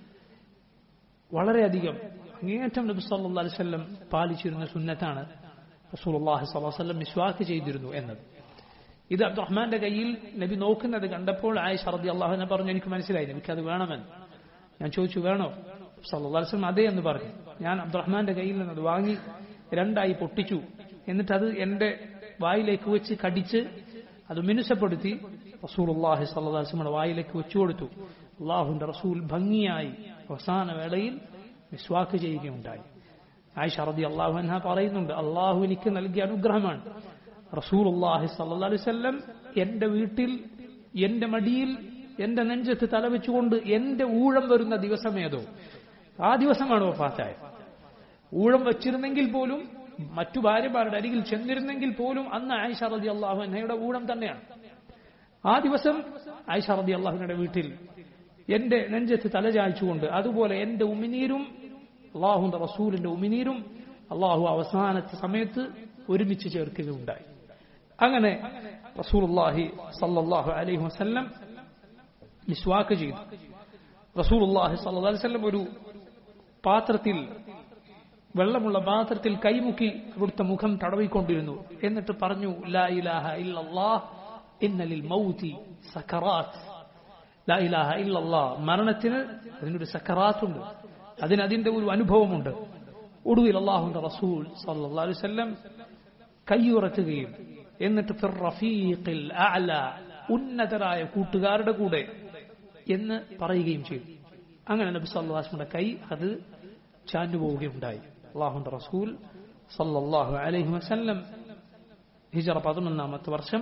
വളരെയധികം അങ്ങേയറ്റം നബി സല്ലാ അലിസ്വല്ലം പാലിച്ചിരുന്ന സുന്നത്താണ് റസൂൽ അള്ളാഹി സ്വലാസ്ലം മിസ്വാക്ക് ചെയ്തിരുന്നു എന്നത് ഇത് അബ്ദുറഹ്മാന്റെ കയ്യിൽ നബി നോക്കുന്നത് കണ്ടപ്പോൾ ആയിഷ റതി അള്ളാഹുനെ പറഞ്ഞു എനിക്ക് മനസ്സിലായി നബിക്ക് അത് വേണമെന്ന് ഞാൻ ചോദിച്ചു വേണോ സല്ലാ അലിസ്ലം അതെ എന്ന് പറഞ്ഞു ഞാൻ അബ്ദുറഹ്മാന്റെ കയ്യിൽ നിന്ന് അത് വാങ്ങി രണ്ടായി പൊട്ടിച്ചു എന്നിട്ട് അത് എന്റെ വായിലേക്ക് വെച്ച് കടിച്ച് അത് മിനുസപ്പെടുത്തി റസൂൽ അള്ളാഹി സല്ലാസ്മയുടെ വായിലേക്ക് വെച്ചു കൊടുത്തു അള്ളാഹുന്റെ റസൂൽ ഭംഗിയായി അവസാന വേളയിൽ വിശ്വാക്ക് ചെയ്യുകയുണ്ടായി ആയിഷ റതി അള്ളാഹു അൻഹ പറയുന്നുണ്ട് അള്ളാഹു എനിക്ക് നൽകിയ അനുഗ്രഹമാണ് റസൂൽ അള്ളാഹി സല്ലാ അലൈവല്ലം എന്റെ വീട്ടിൽ എന്റെ മടിയിൽ എന്റെ നെഞ്ചത്ത് തലവെച്ചുകൊണ്ട് എന്റെ ഊഴം വരുന്ന ദിവസമേതോ ആ ദിവസമാണ് വഫാത്തായത് ഊഴം വച്ചിരുന്നെങ്കിൽ പോലും മറ്റു ഭാര്യമാരുടെ അരികിൽ ചെന്നിരുന്നെങ്കിൽ പോലും അന്ന് ആയിഷ റതി അള്ളാഹു അന്നയുടെ ഊഴം തന്നെയാണ് ആ ദിവസം ആയിഷ റതി അള്ളാഹുനയുടെ വീട്ടിൽ എന്റെ നെഞ്ചത്ത് തലചായ്ച്ചുകൊണ്ട് അതുപോലെ എന്റെ ഉമിനീരും അള്ളാഹുന്റെ റസൂലിന്റെ ഉമിനീരും അള്ളാഹു അവസാനത്തെ സമയത്ത് ഒരുമിച്ച് ചേർക്കുകയുണ്ടായി അങ്ങനെ റസൂലുള്ളാഹി സല്ലല്ലാഹു അലൈഹി വസല്ലം മിസ്വാക്ക് ചെയ്തു റസൂലുള്ളാഹി സല്ലല്ലാഹു അലൈഹി വസല്ലം ഒരു പാത്രത്തിൽ വെള്ളമുള്ള പാത്രത്തിൽ കൈമുക്കി അവിടുത്തെ മുഖം തടവിക്കൊണ്ടിരുന്നു എന്നിട്ട് പറഞ്ഞു ലാ ഇലാഹ ഇല്ലല്ലാഹ് ഇന്നലിൽ മൗതി സക്കറാത്ത് ലാ ഇലാഹ ഇല്ലല്ലാഹ് മരണത്തിന് അതിനൊരു സക്കറാത്തുണ്ട് അതിന് അതിന്റെ ഒരു അനുഭവമുണ്ട് ഒടുവിൽ അള്ളാഹുന്റെ റസൂൽ സല്ലല്ലാഹു അലൈഹി വസല്ലം കൈയുറക്കുകയും എന്നിട്ട് ഫിർ റഫീഖിൽ അഅല ഉന്നതരായ കൂട്ടുകാരുടെ കൂടെ എന്ന് പറയുകയും ചെയ്തു അങ്ങനെ നബി സല്ലല്ലാഹു അലൈഹി വസല്ലമയുടെ കൈ അത് ചാഞ്ഞുപോവുകയുണ്ടായി അള്ളാഹുന്റെ റസൂൽ സല്ലല്ലാഹു അലൈഹി വസല്ലം ഹിജറ പതിനൊന്നാമത്തെ വർഷം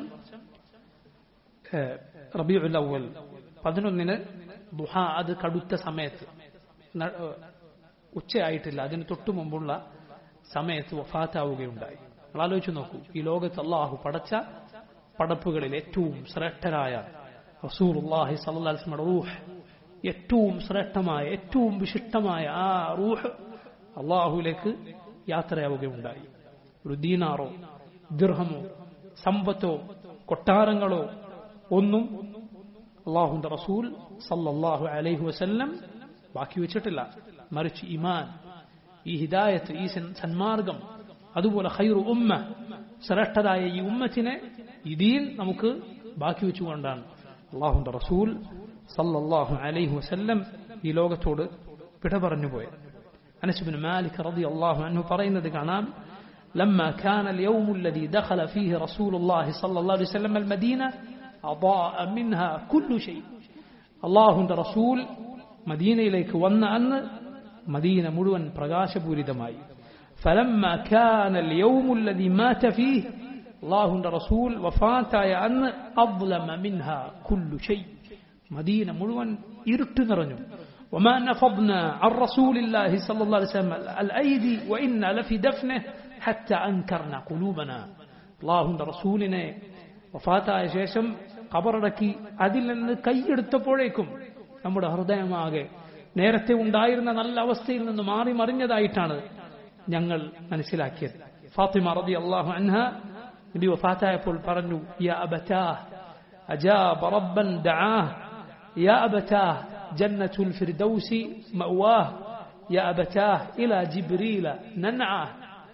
റബിയുൽ അവൽ പതിനൊന്നിന് ദുഹ അത് കടുത്ത സമയത്ത് ന- ഏഹ് ഉച്ചയായിട്ടില്ല അതിന് തൊട്ടു മുമ്പുള്ള സമയത്ത് വഫാത്താവുകയുണ്ടായി നിങ്ങൾ ആലോചിച്ച് നോക്കൂ ഈ ലോകത്ത് അള്ളാഹു പടച്ച പടപ്പുകളിൽ ഏറ്റവും ശ്രേഷ്ഠരായ റസൂലുള്ളാഹി സ്വല്ലല്ലാഹി അലൈഹി വസല്ലമയുടെ റൂഹ് ഏറ്റവും ശ്രേഷ്ഠമായ ഏറ്റവും വിശിഷ്ടമായ ആ റൂഹ് അള്ളാഹുവിലേക്ക് യാത്രയാവുകയുണ്ടായി ഒരു ദീനാറോ ദിർഹമോ സമ്പത്തോ കൊട്ടാരങ്ങളോ ഒന്നും അള്ളാഹുന്റെ റസൂൽ സല്ലല്ലാഹു അലൈഹി വസല്ലം ബാക്കി വെച്ചിട്ടില്ല മറിച്ച് ഇമാൻ ഈ ഹിദായത്ത് ഈ സൻ- സന്മാർഗം അതുപോലെ ഖൈറു ഉമ്മ ശ്രേഷ്ഠരായ ഈ ഉമ്മത്തിനെ ഈ ദീൻ നമുക്ക് ബാക്കി വെച്ചുകൊണ്ടാണ് അള്ളാഹുന്റെ റസൂൽ സല്ലല്ലാഹു അലൈഹി വസല്ലം ഈ ലോകത്തോട് വിട പറഞ്ഞു പോയത് അനസുബിൻ മാലിക് റതി അള്ളാഹു അൻഹു പറയുന്നത് കാണാം لما كان اليوم الذي دخل فيه رسول الله صلى الله عليه وسلم المدينة أضاء منها كل شيء الله رسول مدينة إليك وأن أن مدينة ملوان പ്രകാശ പൂരിതമായി فلما كان اليوم الذي مات فيه الله رسول وفاتاയ അന്ന് أظلم منها كل شيء മദീന മുഴുവൻ ഇരുട്ട് നിറഞ്ഞു وما نفضنا عن رسول الله صلى الله عليه وسلم الأيدي وإنا لفي دفنه حتى أنكرنا قلوبنا الله റസൂലിനെ വഫാത്തായ ശേഷം കബറടക്കി അതിൽ നിന്ന് കൈയെടുത്തപ്പോഴേക്കും നമ്മുടെ ഹൃദയമാകെ നേരത്തെ ഉണ്ടായിരുന്ന നല്ല അവസ്ഥയിൽ നിന്ന് മാറി മറിഞ്ഞതായിട്ടാണ് ഞങ്ങൾ മനസ്സിലാക്കിയത് ഫാത്തിമ റതി അള്ളാഹു അൻഹ നബി വഫാത്തായപ്പോൾ പറഞ്ഞു യാ അബറ്റാഹ് أجاب ربا دعاه يا أبتاه جنة الفردوس مأواه يا أبتاه إلى جبريل ننعاه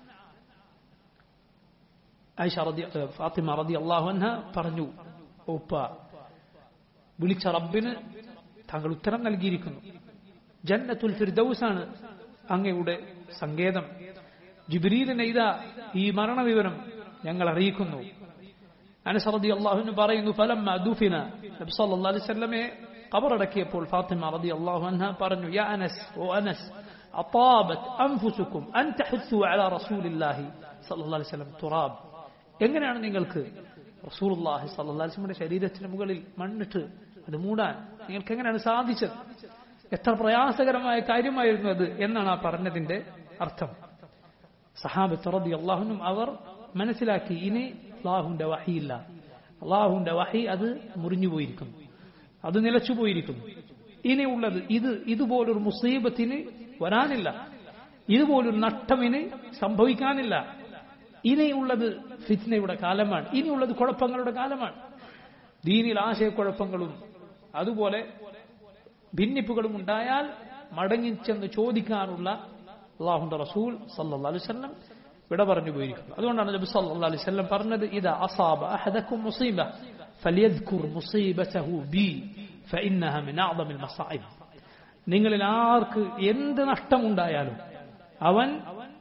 عائشة رضي فاطمة رضي الله عنها പറഞ്ഞു ഉപ്പ വിളിച്ച റബ്ബിന് താങ്കൾ ഉത്തരം നൽകിയിരിക്കുന്നു ജന്നത്തുൽ ഫിർദൌസാണ് അങ്ങയുടെ സങ്കേതം ജിബ്രീലിനെ ഇതാ ഈ മരണവിവരം ഞങ്ങൾ അറിയിക്കുന്നു അനസ് റതി അള്ളാഹുവിന് പറയുന്നു ഫലം ദുഫിന നബി സല്ലല്ലാഹു അലൈഹി വസല്ലമയെ ഖബറടക്കിയപ്പോൾ ഫാത്തിമ റതി അള്ളാഹു അൻഹ പറഞ്ഞു യാ അനസ് ഓ അനസ് അതാബത് അൻഫുസുക്കും അൻ തഹസ്സു അലാ റസൂലില്ലാഹി സല്ലല്ലാഹു അലൈഹി വസല്ലം തുറാബ് എങ്ങനെയാണ് നിങ്ങൾക്ക് റസൂലുള്ളാഹി സല്ലല്ലാഹു അലൈഹി വസല്ലമയുടെ ശരീരത്തിന് മുകളിൽ മണ്ണിട്ട് അത് മൂടാൻ നിങ്ങൾക്ക് എങ്ങനെയാണ് സാധിച്ചത് എത്ര പ്രയാസകരമായ കാര്യമായിരുന്നു അത് എന്നാണ് ആ പറഞ്ഞതിന്റെ അർത്ഥം സഹാബത്ത് റതി അള്ളാഹുനും അവർ മനസ്സിലാക്കി ഇനി അള്ളാഹുന്റെ വഹിയില്ല അള്ളാഹുന്റെ വഹി അത് മുറിഞ്ഞുപോയിരിക്കുന്നു അത് നിലച്ചുപോയിരിക്കുന്നു ഇനിയുള്ളത് ഇത് ഇതുപോലൊരു മുസീബത്തിന് വരാനില്ല ഇതുപോലൊരു നഷ്ടമിന് സംഭവിക്കാനില്ല ഇനിയുള്ളത് ഫിത്നയുടെ കാലമാണ് ഇനിയുള്ളത് കുഴപ്പങ്ങളുടെ കാലമാണ് ദീനിൽ ആശയക്കുഴപ്പങ്ങളും അതുപോലെ ഭിന്നിപ്പുകളും ഉണ്ടായാൽ മടങ്ങിച്ചെന്ന് ചോദിക്കാനുള്ള അള്ളാഹുന്റെ റസൂൽ സല്ലല്ലാഹു അലൈഹി വസല്ലം വിട പറഞ്ഞു പോയിരിക്കുന്നു അതുകൊണ്ടാണ് നബി സല്ലല്ലാഹു അലൈഹി വസല്ലം പറഞ്ഞത് ഇദാ അസാബ അഹദക്കും മുസീബ ഫലിയദ്കുർ മുസീബതഹു ബി ഫഇന്നഹ മിൻ അഅ്ദമിൽ മസാഇബ് നിങ്ങളിൽ ആർക്ക് എന്ത് നഷ്ടമുണ്ടായാലും അവൻ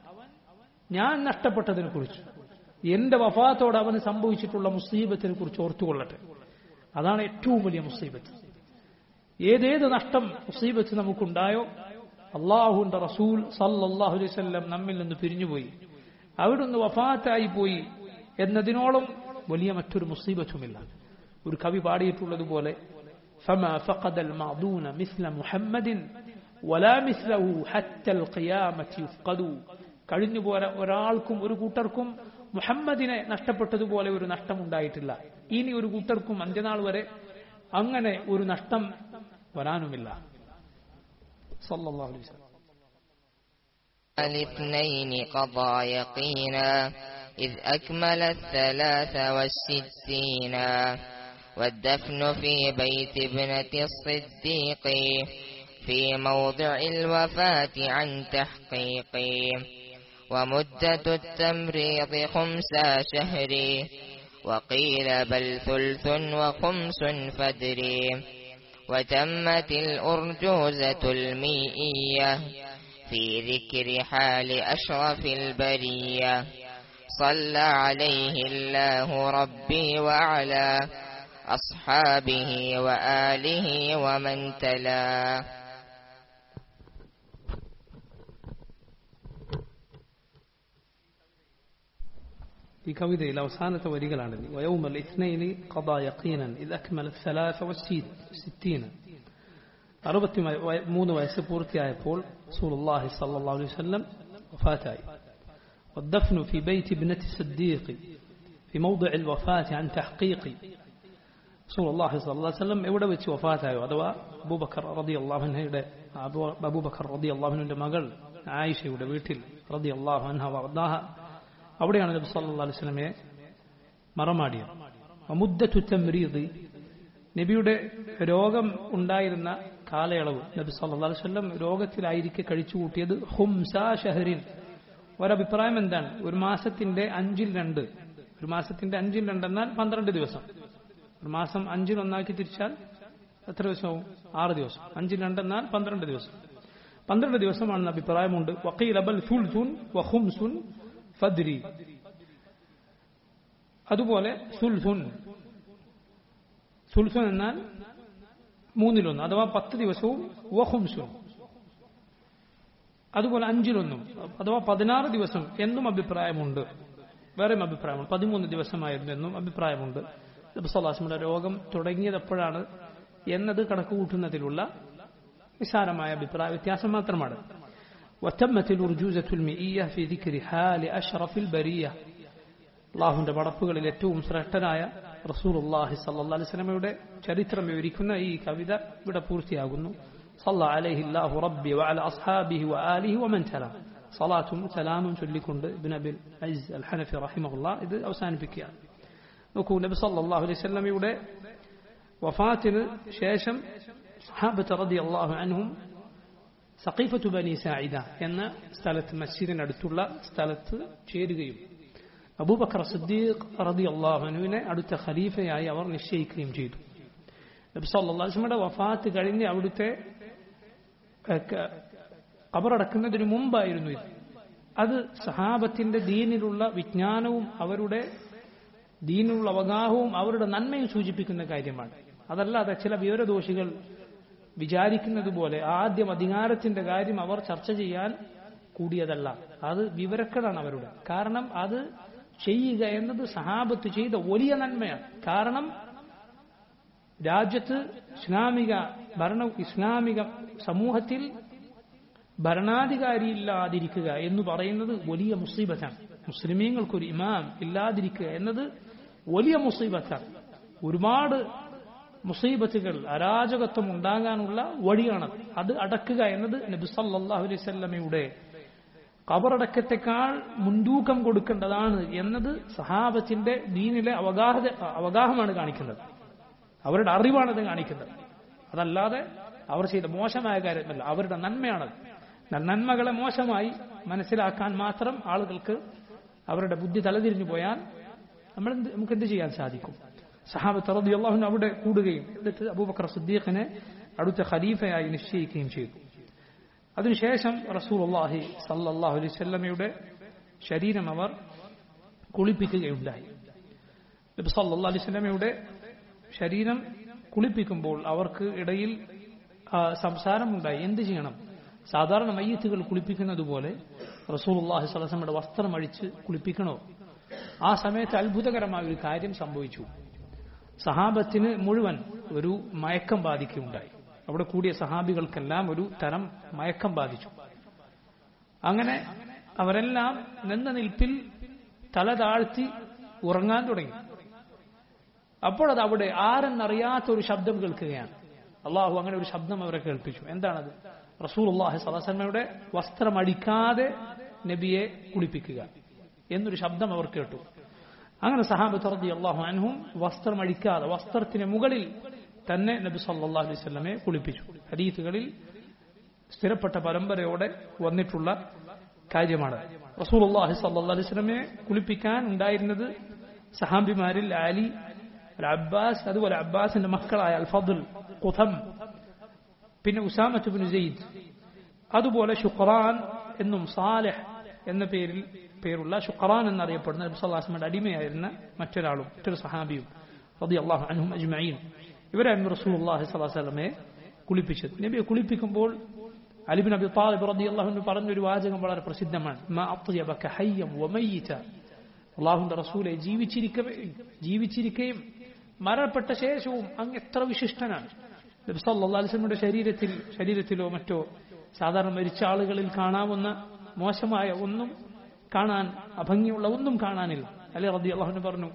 ഞാൻ നഷ്ടപ്പെട്ടതിനെ കുറിച്ച് എന്റെ വഫാത്തോട് അവന് സംഭവിച്ചിട്ടുള്ള മുസീബത്തിനെ കുറിച്ച് ഓർത്തുകൊള്ളട്ടെ അതാണ് ഏറ്റവും വലിയ മുസീബത്ത് ഏതേത് നഷ്ടം മുസീബത്ത് നമുക്കുണ്ടായോ അള്ളാഹുന്റെ റസൂൽ സല്ലല്ലാഹു അലൈഹി വസല്ലം നമ്മിൽ നിന്ന് പിരിഞ്ഞുപോയി അവിടുന്ന് വഫാത്തായി പോയി എന്നതിനോളം വലിയ മറ്റൊരു മുസീബത്തുമില്ല ഒരു കവി പാടിയിട്ടുള്ളതുപോലെ فما فقد المعدون مثل محمد ولا مثله حتى القيامة يفقد കഴിഞ്ഞു പോര ഒരാൾക്കും ഒരു കൂട്ടർക്കും മുഹമ്മദിനെ നഷ്ടപ്പെട്ടതുപോലെ ഒരു നഷ്ടമുണ്ടായിട്ടില്ല ഇനി ഒരു കൂട്ടർക്കും അന്ത്യനാൾ വരെ അങ്ങനെ ഒരു നഷ്ടം വരാനുമില്ല സല്ലല്ലാഹു അലൈഹി വസല്ലം الاثنين قضى يقينا إذ أكمل الثلاث والستين والدفن في بيت ابنة الصديق في موضع الوفاة عن تحقيق ومدة التمريض خمس شهر وقيل بل ثلث وخمس فدري وتمت الأرجوزة الميئية في ذكر حال أشرف البرية صلى عليه الله ربي وعلى أصحابه وآله ومن تلا ഈ കവിതയിൽ അവസാനത്തെ വരികളാണിത് വയൗമൽ ഇത്നൈനി ഖദാ യഖീനൻ ഇത് അക്മൽ സലാസ വസ്സീന അറുപത്തി മൂന്ന് വയസ്സ് പൂർത്തിയായപ്പോൾ റസൂലുള്ളാഹി സ്വല്ലല്ലാഹു അലൈഹി വസല്ലം വഫാത്തായി والدفن في بيت ابنة الصديق في موضع الوفاة عن تحقيق رسول الله صلى الله عليه وسلم എവിടെ വെച്ച് വഫാത്തായോ അഥവാ അബൂബക്കർ റളിയല്ലാഹു അൻഹയുടെ അബൂബക്കർ റളിയല്ലാഹു അൻഹുവിന്റെ മകൾ ആയിഷയുടെ വീട്ടിൽ റളിയല്ലാഹു അൻഹ വഅദാഹ അവിടെയാണ് നബി സല്ലല്ലാഹു അലൈഹി വസല്ലമയെ മറമാടിയത് മുദ്ദത്തു തംരീദ് നബിയുടെ രോഗം ഉണ്ടായിരുന്ന കാലയളവ് നബി സല്ലല്ലാഹു അലൈഹി വസല്ലം രോഗത്തിലായിരിക്കെ കഴിച്ചുകൂട്ടിയത് ഹുംസ ഷഹറിൻ ഒരഭിപ്രായം എന്താണ് ഒരു മാസത്തിന്റെ അഞ്ചിൽ രണ്ട് ഒരു മാസത്തിന്റെ അഞ്ചിൽ രണ്ട് എന്നാൽ പന്ത്രണ്ട് ദിവസം ഒരു മാസം അഞ്ചിൽ ഒന്നാക്കി തിരിച്ചാൽ എത്ര ദിവസവും ആറ് ദിവസം അഞ്ചിൽ രണ്ട് എന്നാൽ പന്ത്രണ്ട് ദിവസം പന്ത്രണ്ട് ദിവസമാണെന്ന് അഭിപ്രായമുണ്ട് വക്കീൽ അബൽ സുൽസുൻ വഹുംസുൻ ഫദ്രി അതുപോലെ സുൽസുൻ സുൽസുൻ എന്നാൽ മൂന്നിലൊന്ന് അഥവാ പത്ത് ദിവസവും വഹുംസുൻ അതുപോലെ അഞ്ചിലൊന്നും അഥവാ പതിനാറ് ദിവസം എന്നും അഭിപ്രായമുണ്ട് വേറെയും അഭിപ്രായമുണ്ട് പതിമൂന്ന് ദിവസമായിരുന്നു എന്നും അഭിപ്രായമുണ്ട് നബ്സല്ലാസ്മിയുടെ രോഗം തുടങ്ങിയത് എപ്പോഴാണ് എന്നത് കണക്ക് കൂട്ടുന്നതിലുള്ള നിസാരമായ അഭിപ്രായ വ്യത്യാസം മാത്രമാണ് وتمت الأرجوزة المئية في ذكر حال أشرف البرية അള്ളാഹുവിന്റെ പടപ്പുകളിൽ ഏറ്റവും ശ്രേഷ്ഠനായ റസൂലുള്ളാഹി സല്ലല്ലാഹു അലൈഹി വസല്ലമയുടെ ചരിത്രം വിവരിക്കുന്ന ഈ കവിത ഇവിടെ പൂർത്തിയാകുന്നു صلى عليه الله ربي وعلى أصحابه وآله ومن تلا صلاة سلام ചൊല്ലിക്കൊണ്ട് ഇബ്ൻ അബിൽ അയ്സ് അൽ ഹനഫി റഹിമഹുള്ള ഇത് അവസാനിപ്പിക്കുകയാണ് നോക്കൂ നബി സല്ലല്ലാഹു അലൈഹി വസല്ലമയുടെ വഫാത്തിന് ശേഷം സഹാബത്ത് റളിയല്ലാഹു അൻഹും സഖീഫത്തു ബനി സായിദ എന്ന സ്ഥലത്ത് മസ്ജിദിനടുത്തുള്ള സ്ഥലത്ത് ചേരുകയും അബൂബക്കർ സിദ്ദീഖ് റളിയല്ലാഹു അൻഹുവിനെ അടുത്ത ഖലീഫയായി അവർ നിശ്ചയിക്കുകയും ചെയ്തു നബി സല്ലല്ലാഹു അലൈഹി വസല്ലമയുടെ വഫാത്ത് കഴിഞ്ഞ് അവിടുത്തെ കബറടക്കുന്നതിന് മുമ്പായിരുന്നു ഇത് അത് സഹാബത്തിന്റെ ദീനിലുള്ള വിജ്ഞാനവും അവരുടെ ദീനിലുള്ള അവഗാഹവും അവരുടെ നന്മയും സൂചിപ്പിക്കുന്ന കാര്യമാണ് അതല്ലാതെ ചില വിവരദോഷികൾ വിചാരിക്കുന്നത് പോലെ ആദ്യം അധികാരത്തിന്റെ കാര്യം അവർ ചർച്ച ചെയ്യാൻ കൂടിയതല്ല അത് വിവരക്കേടാണ് അവരുടെ കാരണം അത് ചെയ്യുക എന്നത് സഹാബത്ത് ചെയ്ത വലിയ നന്മയാണ് കാരണം രാജ്യത്ത് ഇസ്ലാമിക ഭരണ ഇസ്ലാമിക സമൂഹത്തിൽ ഭരണാധികാരിയില്ലാതിരിക്കുക എന്ന് പറയുന്നത് വലിയ മുസീബത്താണ് മുസ്ലിമീങ്ങൾക്കൊരു ഇമാം ഇല്ലാതിരിക്കുക എന്നത് വലിയ മുസീബത്താണ് ഒരുപാട് മുസീബത്തുകൾ അരാജകത്വം ഉണ്ടാകാനുള്ള വഴിയാണ് അത് അടക്കുക എന്നത് നബി സല്ലല്ലാഹു അലൈഹി വസല്ലമയുടെ കബറടക്കത്തെക്കാൾ മുൻതൂക്കം കൊടുക്കേണ്ടതാണ് എന്നത് സഹാബത്തിന്റെ ദീനിലെ അവഗാഹ അവഗാഹമാണ് കാണിക്കുന്നത് അവരുടെ അറിവാണത് കാണിക്കുന്നത് അതല്ലാതെ അവർ ചെയ്ത മോശമായ കാര്യമല്ല അവരുടെ നന്മയാണത് നന്മകളെ മോശമായി മനസ്സിലാക്കാൻ മാത്രം ആളുകൾക്ക് അവരുടെ ബുദ്ധി തലതിരിഞ്ഞു പോയാൽ നമ്മൾ നമുക്ക് എന്ത് ചെയ്യാൻ സാധിക്കും സഹാബത്ത് റബി അള്ളാഹുൻ അവിടെ കൂടുകയും എന്നിട്ട് അബൂബക്കർ സിദ്ദീഖിനെ അടുത്ത ഖലീഫയായി നിശ്ചയിക്കുകയും ചെയ്തു അതിനുശേഷം റസൂൽ അള്ളാഹി സല്ലാഹു അലൈഹി സ്വല്ലമയുടെ ശരീരം അവർ കുളിപ്പിക്കുകയുണ്ടായി നബി സല്ലാ അലൈഹി സ്വലമയുടെ ശരീരം കുളിപ്പിക്കുമ്പോൾ അവർക്ക് ഇടയിൽ സംസാരമുണ്ടായി എന്ത് ചെയ്യണം സാധാരണ മയ്യത്തുകൾ കുളിപ്പിക്കുന്നത് പോലെ റസൂൽഹി സ്വലസമ്മയുടെ വസ്ത്രം അഴിച്ച് കുളിപ്പിക്കണോ ആ സമയത്ത് അത്ഭുതകരമായ ഒരു കാര്യം സംഭവിച്ചു സഹാബത്തിന് മുഴുവൻ ഒരു മയക്കം ബാധിക്കുകയുണ്ടായി അവിടെ കൂടിയ സഹാബികൾക്കെല്ലാം ഒരു തരം മയക്കം ബാധിച്ചു അങ്ങനെ അവരെല്ലാം നിന്ന നിൽപ്പിൽ തല താഴ്ത്തി ഉറങ്ങാൻ തുടങ്ങി അപ്പോൾ അത് അവിടെ ആരെന്നറിയാത്ത ഒരു ശബ്ദം കേൾക്കുകയാണ് അള്ളാഹു അങ്ങനെ ഒരു ശബ്ദം അവരെ കേൾപ്പിച്ചു എന്താണത് റസൂൽ അള്ളാഹി സലസമ്മയുടെ വസ്ത്രം അടിക്കാതെ നബിയെ കുളിപ്പിക്കുക എന്നൊരു ശബ്ദം അവർ കേട്ടു അങ്ങനെ സഹാബത്ത് റതി അള്ളാഹു അൻഹും വസ്ത്രം അടിക്കാതെ വസ്ത്രത്തിന് മുകളിൽ തന്നെ നബി സല്ലാ അലൈഹി സ്വലമെ കുളിപ്പിച്ചു ഹദീസുകളിൽ സ്ഥിരപ്പെട്ട പരമ്പരയോടെ വന്നിട്ടുള്ള കാര്യമാണ് റസൂൽ അള്ളാഹി സല്ലാ അലൈഹി സ്വലമെ കുളിപ്പിക്കാൻ ഉണ്ടായിരുന്നത് സഹാബിമാരിൽ അലി അൽ അബ്ബാസ് അതുപോലെ അബ്ബാസിന്റെ മക്കളായ അൽ ഫദുൽ ഖുഥം പിന്നെ ഉസാമത്തുബിൻ സെയ്ദ് അതുപോലെ ഷുഖറാൻ എന്നും സാലെഹ് എന്ന പേരിൽ പേരുള്ള ഷുഖറാൻ എന്നറിയപ്പെടുന്ന നബി സല്ലാസ്മയുടെ അടിമയായിരുന്ന മറ്റൊരാളും മറ്റൊരു സഹാബിയും റതി അള്ളാഹു അനഹും അജ്മഈൻ ഇവരായിരുന്നു റസൂൽ അള്ളാഹി സ്വലാസ്ലമെ കുളിപ്പിച്ചത് നബിയെ കുളിപ്പിക്കുമ്പോൾ അലിബിൻ അബി താലിബ് റതി അള്ളാഹുവിന് പറഞ്ഞൊരു വാചകം വളരെ പ്രസിദ്ധമാണ് മാ അത്യബക ഹയ്യം വമയ്യിത അള്ളാഹുന്റെ റസൂലെ ജീവിച്ചിരിക്കവേ ജീവിച്ചിരിക്കുകയും മരണപ്പെട്ട ശേഷവും അങ്ങ് എത്ര വിശിഷ്ടനാണ് നബി സല്ലല്ലാഹു അലൈഹി വസല്ലമയുടെ ശരീരത്തിൽ ശരീരത്തിലോ മറ്റോ സാധാരണ മരിച്ച ആളുകളിൽ കാണാവുന്ന മോശമായ ഒന്നും കാണാൻ അഭംഗിയുള്ള ഒന്നും കാണാനില്ല അല്ലെ റതി അള്ളാഹുവിന് പറഞ്ഞു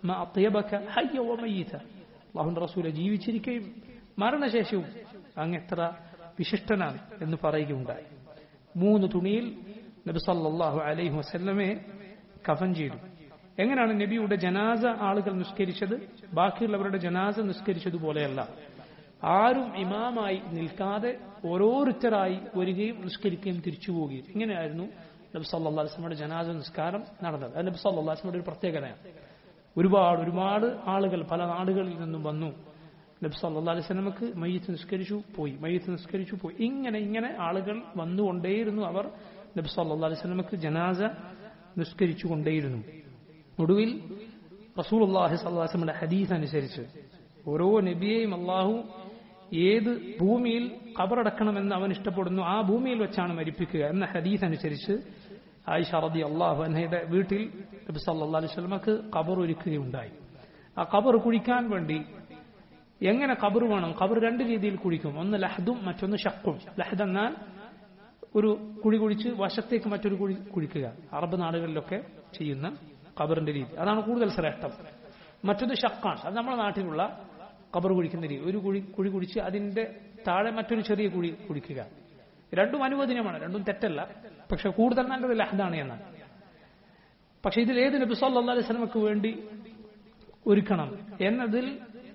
അള്ളാഹുന്റെ റസൂലെ ജീവിച്ചിരിക്കുകയും മരണശേഷവും അങ്ങ് എത്ര വിശിഷ്ടനാണ് എന്ന് പറയുകയുണ്ടായി മൂന്ന് തുണിയിൽ നബി സല്ലല്ലാഹു അലൈഹി വസല്ലമെ കഫൻ ചെയ്തു എങ്ങനെയാണ് നബിയുടെ ജനാസ ആളുകൾ നിസ്കരിച്ചത് ബാക്കിയുള്ളവരുടെ ജനാസ നിസ്കരിച്ചതുപോലെയല്ല ആരും ഇമാമായി നിൽക്കാതെ ഓരോരുത്തരായി വരികയും നിസ്കരിക്കുകയും തിരിച്ചു പോവുകയും ഇങ്ങനെയായിരുന്നു നബി സല്ലാ അലിസ്ലമയുടെ ജനാസ നിസ്കാരം നടന്നത് അത് നബി സല്ലാ അലിസ്ലമയുടെ ഒരു പ്രത്യേകതയാണ് ഒരുപാട് ഒരുപാട് ആളുകൾ പല നാടുകളിൽ നിന്നും വന്നു നബി സല്ലാ അലിസ്ലമക്ക് മയ്യത്ത് നിസ്കരിച്ചു പോയി മയ്യത്ത് നിസ്കരിച്ചു പോയി ഇങ്ങനെ ഇങ്ങനെ ആളുകൾ വന്നുകൊണ്ടേയിരുന്നു അവർ നബി സല്ലാ അലിസ്ലമക്ക് ജനാസ നിസ്കരിച്ചു കൊണ്ടേയിരുന്നു ഒടുവിൽ റസൂൽ അള്ളാഹി സല്ലാസ്ലമിന്റെ ഹദീസ് അനുസരിച്ച് ഓരോ നബിയെയും അള്ളാഹു ഏത് ഭൂമിയിൽ കബറടക്കണമെന്ന് അവൻ ഇഷ്ടപ്പെടുന്നു ആ ഭൂമിയിൽ വെച്ചാണ് മരിപ്പിക്കുക എന്ന ഹദീസ് അനുസരിച്ച് ആയിഷ റതി അള്ളാഹു അന്നയുടെ വീട്ടിൽ നബി സല്ലാ അലൈഹി സ്വലമക്ക് കബർ ഒരുക്കുകയുണ്ടായി ആ കബർ കുഴിക്കാൻ വേണ്ടി എങ്ങനെ കബർ വേണം കബർ രണ്ട് രീതിയിൽ കുഴിക്കും ഒന്ന് ലഹദും മറ്റൊന്ന് ഷക്കും ലഹദ് എന്നാൽ ഒരു കുഴി കുഴിച്ച് വശത്തേക്ക് മറ്റൊരു കുഴി കുഴിക്കുക അറബ് നാടുകളിലൊക്കെ ചെയ്യുന്ന കബറിന്റെ രീതി അതാണ് കൂടുതൽ ശ്രേഷ്ഠം മറ്റൊന്ന് ഷക്കാണ് അത് നമ്മുടെ നാട്ടിലുള്ള കബർ കുഴിക്കുന്ന രീതി ഒരു കുഴി കുഴി കുഴിച്ച് അതിന്റെ താഴെ മറ്റൊരു ചെറിയ കുഴി കുഴിക്കുക രണ്ടും അനുവദനീയമാണ് രണ്ടും തെറ്റല്ല പക്ഷെ കൂടുതൽ നല്ലത് ലഹദാണ് എന്നാണ് പക്ഷെ ഇതിൽ ഏത് നബി സല്ലാ അലൈഹി സ്വലമക്ക് വേണ്ടി ഒരുക്കണം എന്നതിൽ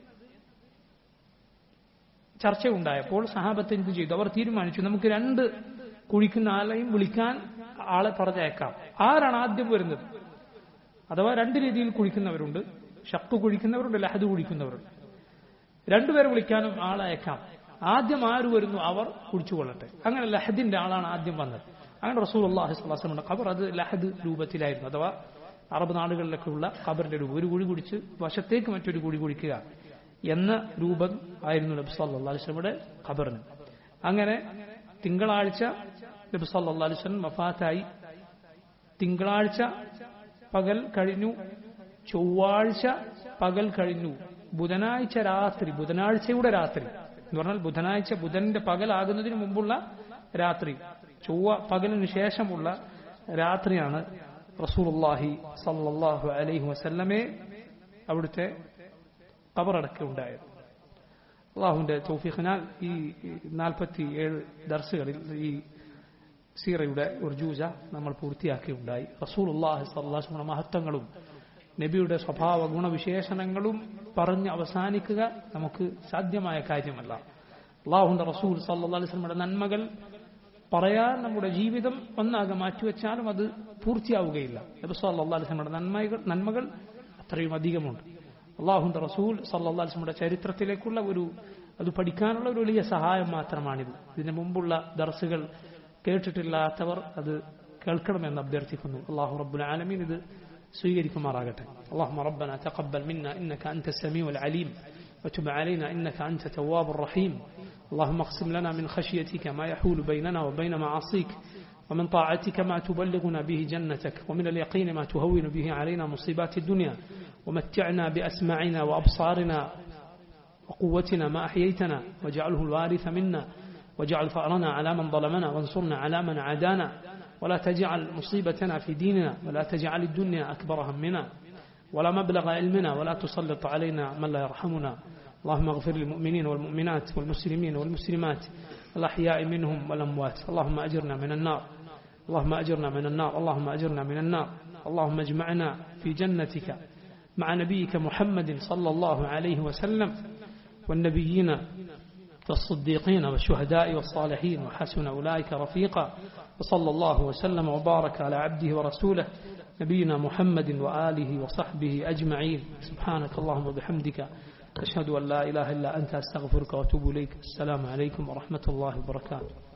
ചർച്ച ഉണ്ടായപ്പോൾ സഹാബത്ത് എന്ത് ചെയ്തു അവർ തീരുമാനിച്ചു നമുക്ക് രണ്ട് കുഴിക്കുന്ന ആളെയും വിളിക്കാൻ ആളെ പറഞ്ഞയക്കാം ആരാണ് ആദ്യം വരുന്നത് അഥവാ രണ്ട് രീതിയിൽ കുഴിക്കുന്നവരുണ്ട് ഷപ്പ് കുഴിക്കുന്നവരുണ്ട് ലഹദ് കുഴിക്കുന്നവരുണ്ട് രണ്ടുപേരെ വിളിക്കാനും ആളയക്കാം ആദ്യം ആര് വരുന്നു അവർ കുടിച്ചുകൊള്ളട്ടെ അങ്ങനെ ലഹദിന്റെ ആളാണ് ആദ്യം വന്നത് അങ്ങനെ റസൂൽ അള്ളാഹി സ്വലാസ്ലമുണ്ട് ഖബർ അത് ലഹദ് രൂപത്തിലായിരുന്നു അഥവാ അറബ് നാടുകളിലൊക്കെ ഉള്ള ഖബറിന്റെ രൂപം ഒരു കുഴി കുടിച്ച് വശത്തേക്ക് മറ്റൊരു കുഴി കുടിക്കുക എന്ന രൂപം ആയിരുന്നു നബി സല്ലാ അലിസ്ലമിയുടെ ഖബറിന് അങ്ങനെ തിങ്കളാഴ്ച നബി സല്ലാ അലിസ്ലം വഫാത്തായി തിങ്കളാഴ്ച പകൽ കഴിഞ്ഞു ചൊവ്വാഴ്ച പകൽ കഴിഞ്ഞു ബുധനാഴ്ച രാത്രി ബുധനാഴ്ചയുടെ രാത്രി എന്ന് പറഞ്ഞാൽ ബുധനാഴ്ച ബുധന്റെ പകലാകുന്നതിന് മുമ്പുള്ള രാത്രി ചൊവ്വ പകലിന് ശേഷമുള്ള രാത്രിയാണ് റസൂലുള്ളാഹി സല്ലല്ലാഹു അലൈഹി വസല്ലമെ അവിടുത്തെ കബറടക്കുണ്ടായത് അള്ളാഹുവിന്റെ തൗഫീഖിനാൽ ഈ നാൽപ്പത്തി ഏഴ് ദർസുകളിൽ ഈ സീറയുടെ ഒരു ജൂജ നമ്മൾ പൂർത്തിയാക്കിയുണ്ടായി റസൂൽ അള്ളാഹി സല്ലാഹുയുടെ മഹത്വങ്ങളും നബിയുടെ സ്വഭാവ ഗുണവിശേഷണങ്ങളും പറഞ്ഞ് അവസാനിക്കുക നമുക്ക് സാധ്യമായ കാര്യമല്ല അള്ളാഹുന്റെ റസൂൽ സല്ലാ അലിസ്ലമയുടെ നന്മകൾ പറയാൻ നമ്മുടെ ജീവിതം ഒന്നാകെ മാറ്റിവെച്ചാലും അത് പൂർത്തിയാവുകയില്ല നബി സല്ലാ അലിസ്ലമയുടെ നന്മകൾ നന്മകൾ അത്രയും അധികമുണ്ട് അള്ളാഹുന്റെ റസൂൽ സല്ലാ അലിസ്ലമയുടെ ചരിത്രത്തിലേക്കുള്ള ഒരു അത് പഠിക്കാനുള്ള ഒരു വലിയ സഹായം മാത്രമാണിത് ഇതിന് മുമ്പുള്ള ദർസുകൾ കേട്ടിട്ടില്ലാത്തവർ അത് കേൾക്കണമെന്ന് അഭ്യർത്ഥിക്കുന്നു അള്ളാഹു റബ്ബുൽ ആലമീൻ ഇത് സ്വീകരിക്കുമാറാകട്ടെ اللهم ربنا تقبل منا إنك أنت السميع العليم وتب علينا إنك أنت تواب الرحيم اللهم اقسم لنا من خشيتك ما يحول بيننا وبين معاصيك ومن طاعتك ما تبلغنا به جنتك ومن اليقين ما تهون به علينا مصيبات الدنيا ومتعنا بأسماعنا وأبصارنا وقوتنا ما أحييتنا واجعله الوارث منا واجعل فأرنا على من ظلمنا وانصرنا على من عادانا ولا تجعل مصيبتنا في ديننا ولا تجعل الدنيا أكبر همنا ولا مبلغ علمنا ولا تسلط علينا من لا يرحمنا اللهم اغفر للمؤمنين والمؤمنات والمسلمين والمسلمات الأحياء منهم والأموات اللهم أجرنا من النار اللهم أجرنا من النار اللهم أجرنا من النار اللهم اجمعنا في جنتك مع نبيك محمد صلى الله عليه وسلم والنبيين والصديقين والشهداء والصالحين وحسن أولئك رفيقا وصلى الله وسلم وبارك على عبده ورسوله نبينا محمد وآله وصحبه أجمعين سبحانك اللهم وبحمدك أشهد أن لا إله إلا أنت أستغفرك وأتوب إليك السلام عليكم ورحمة الله وبركاته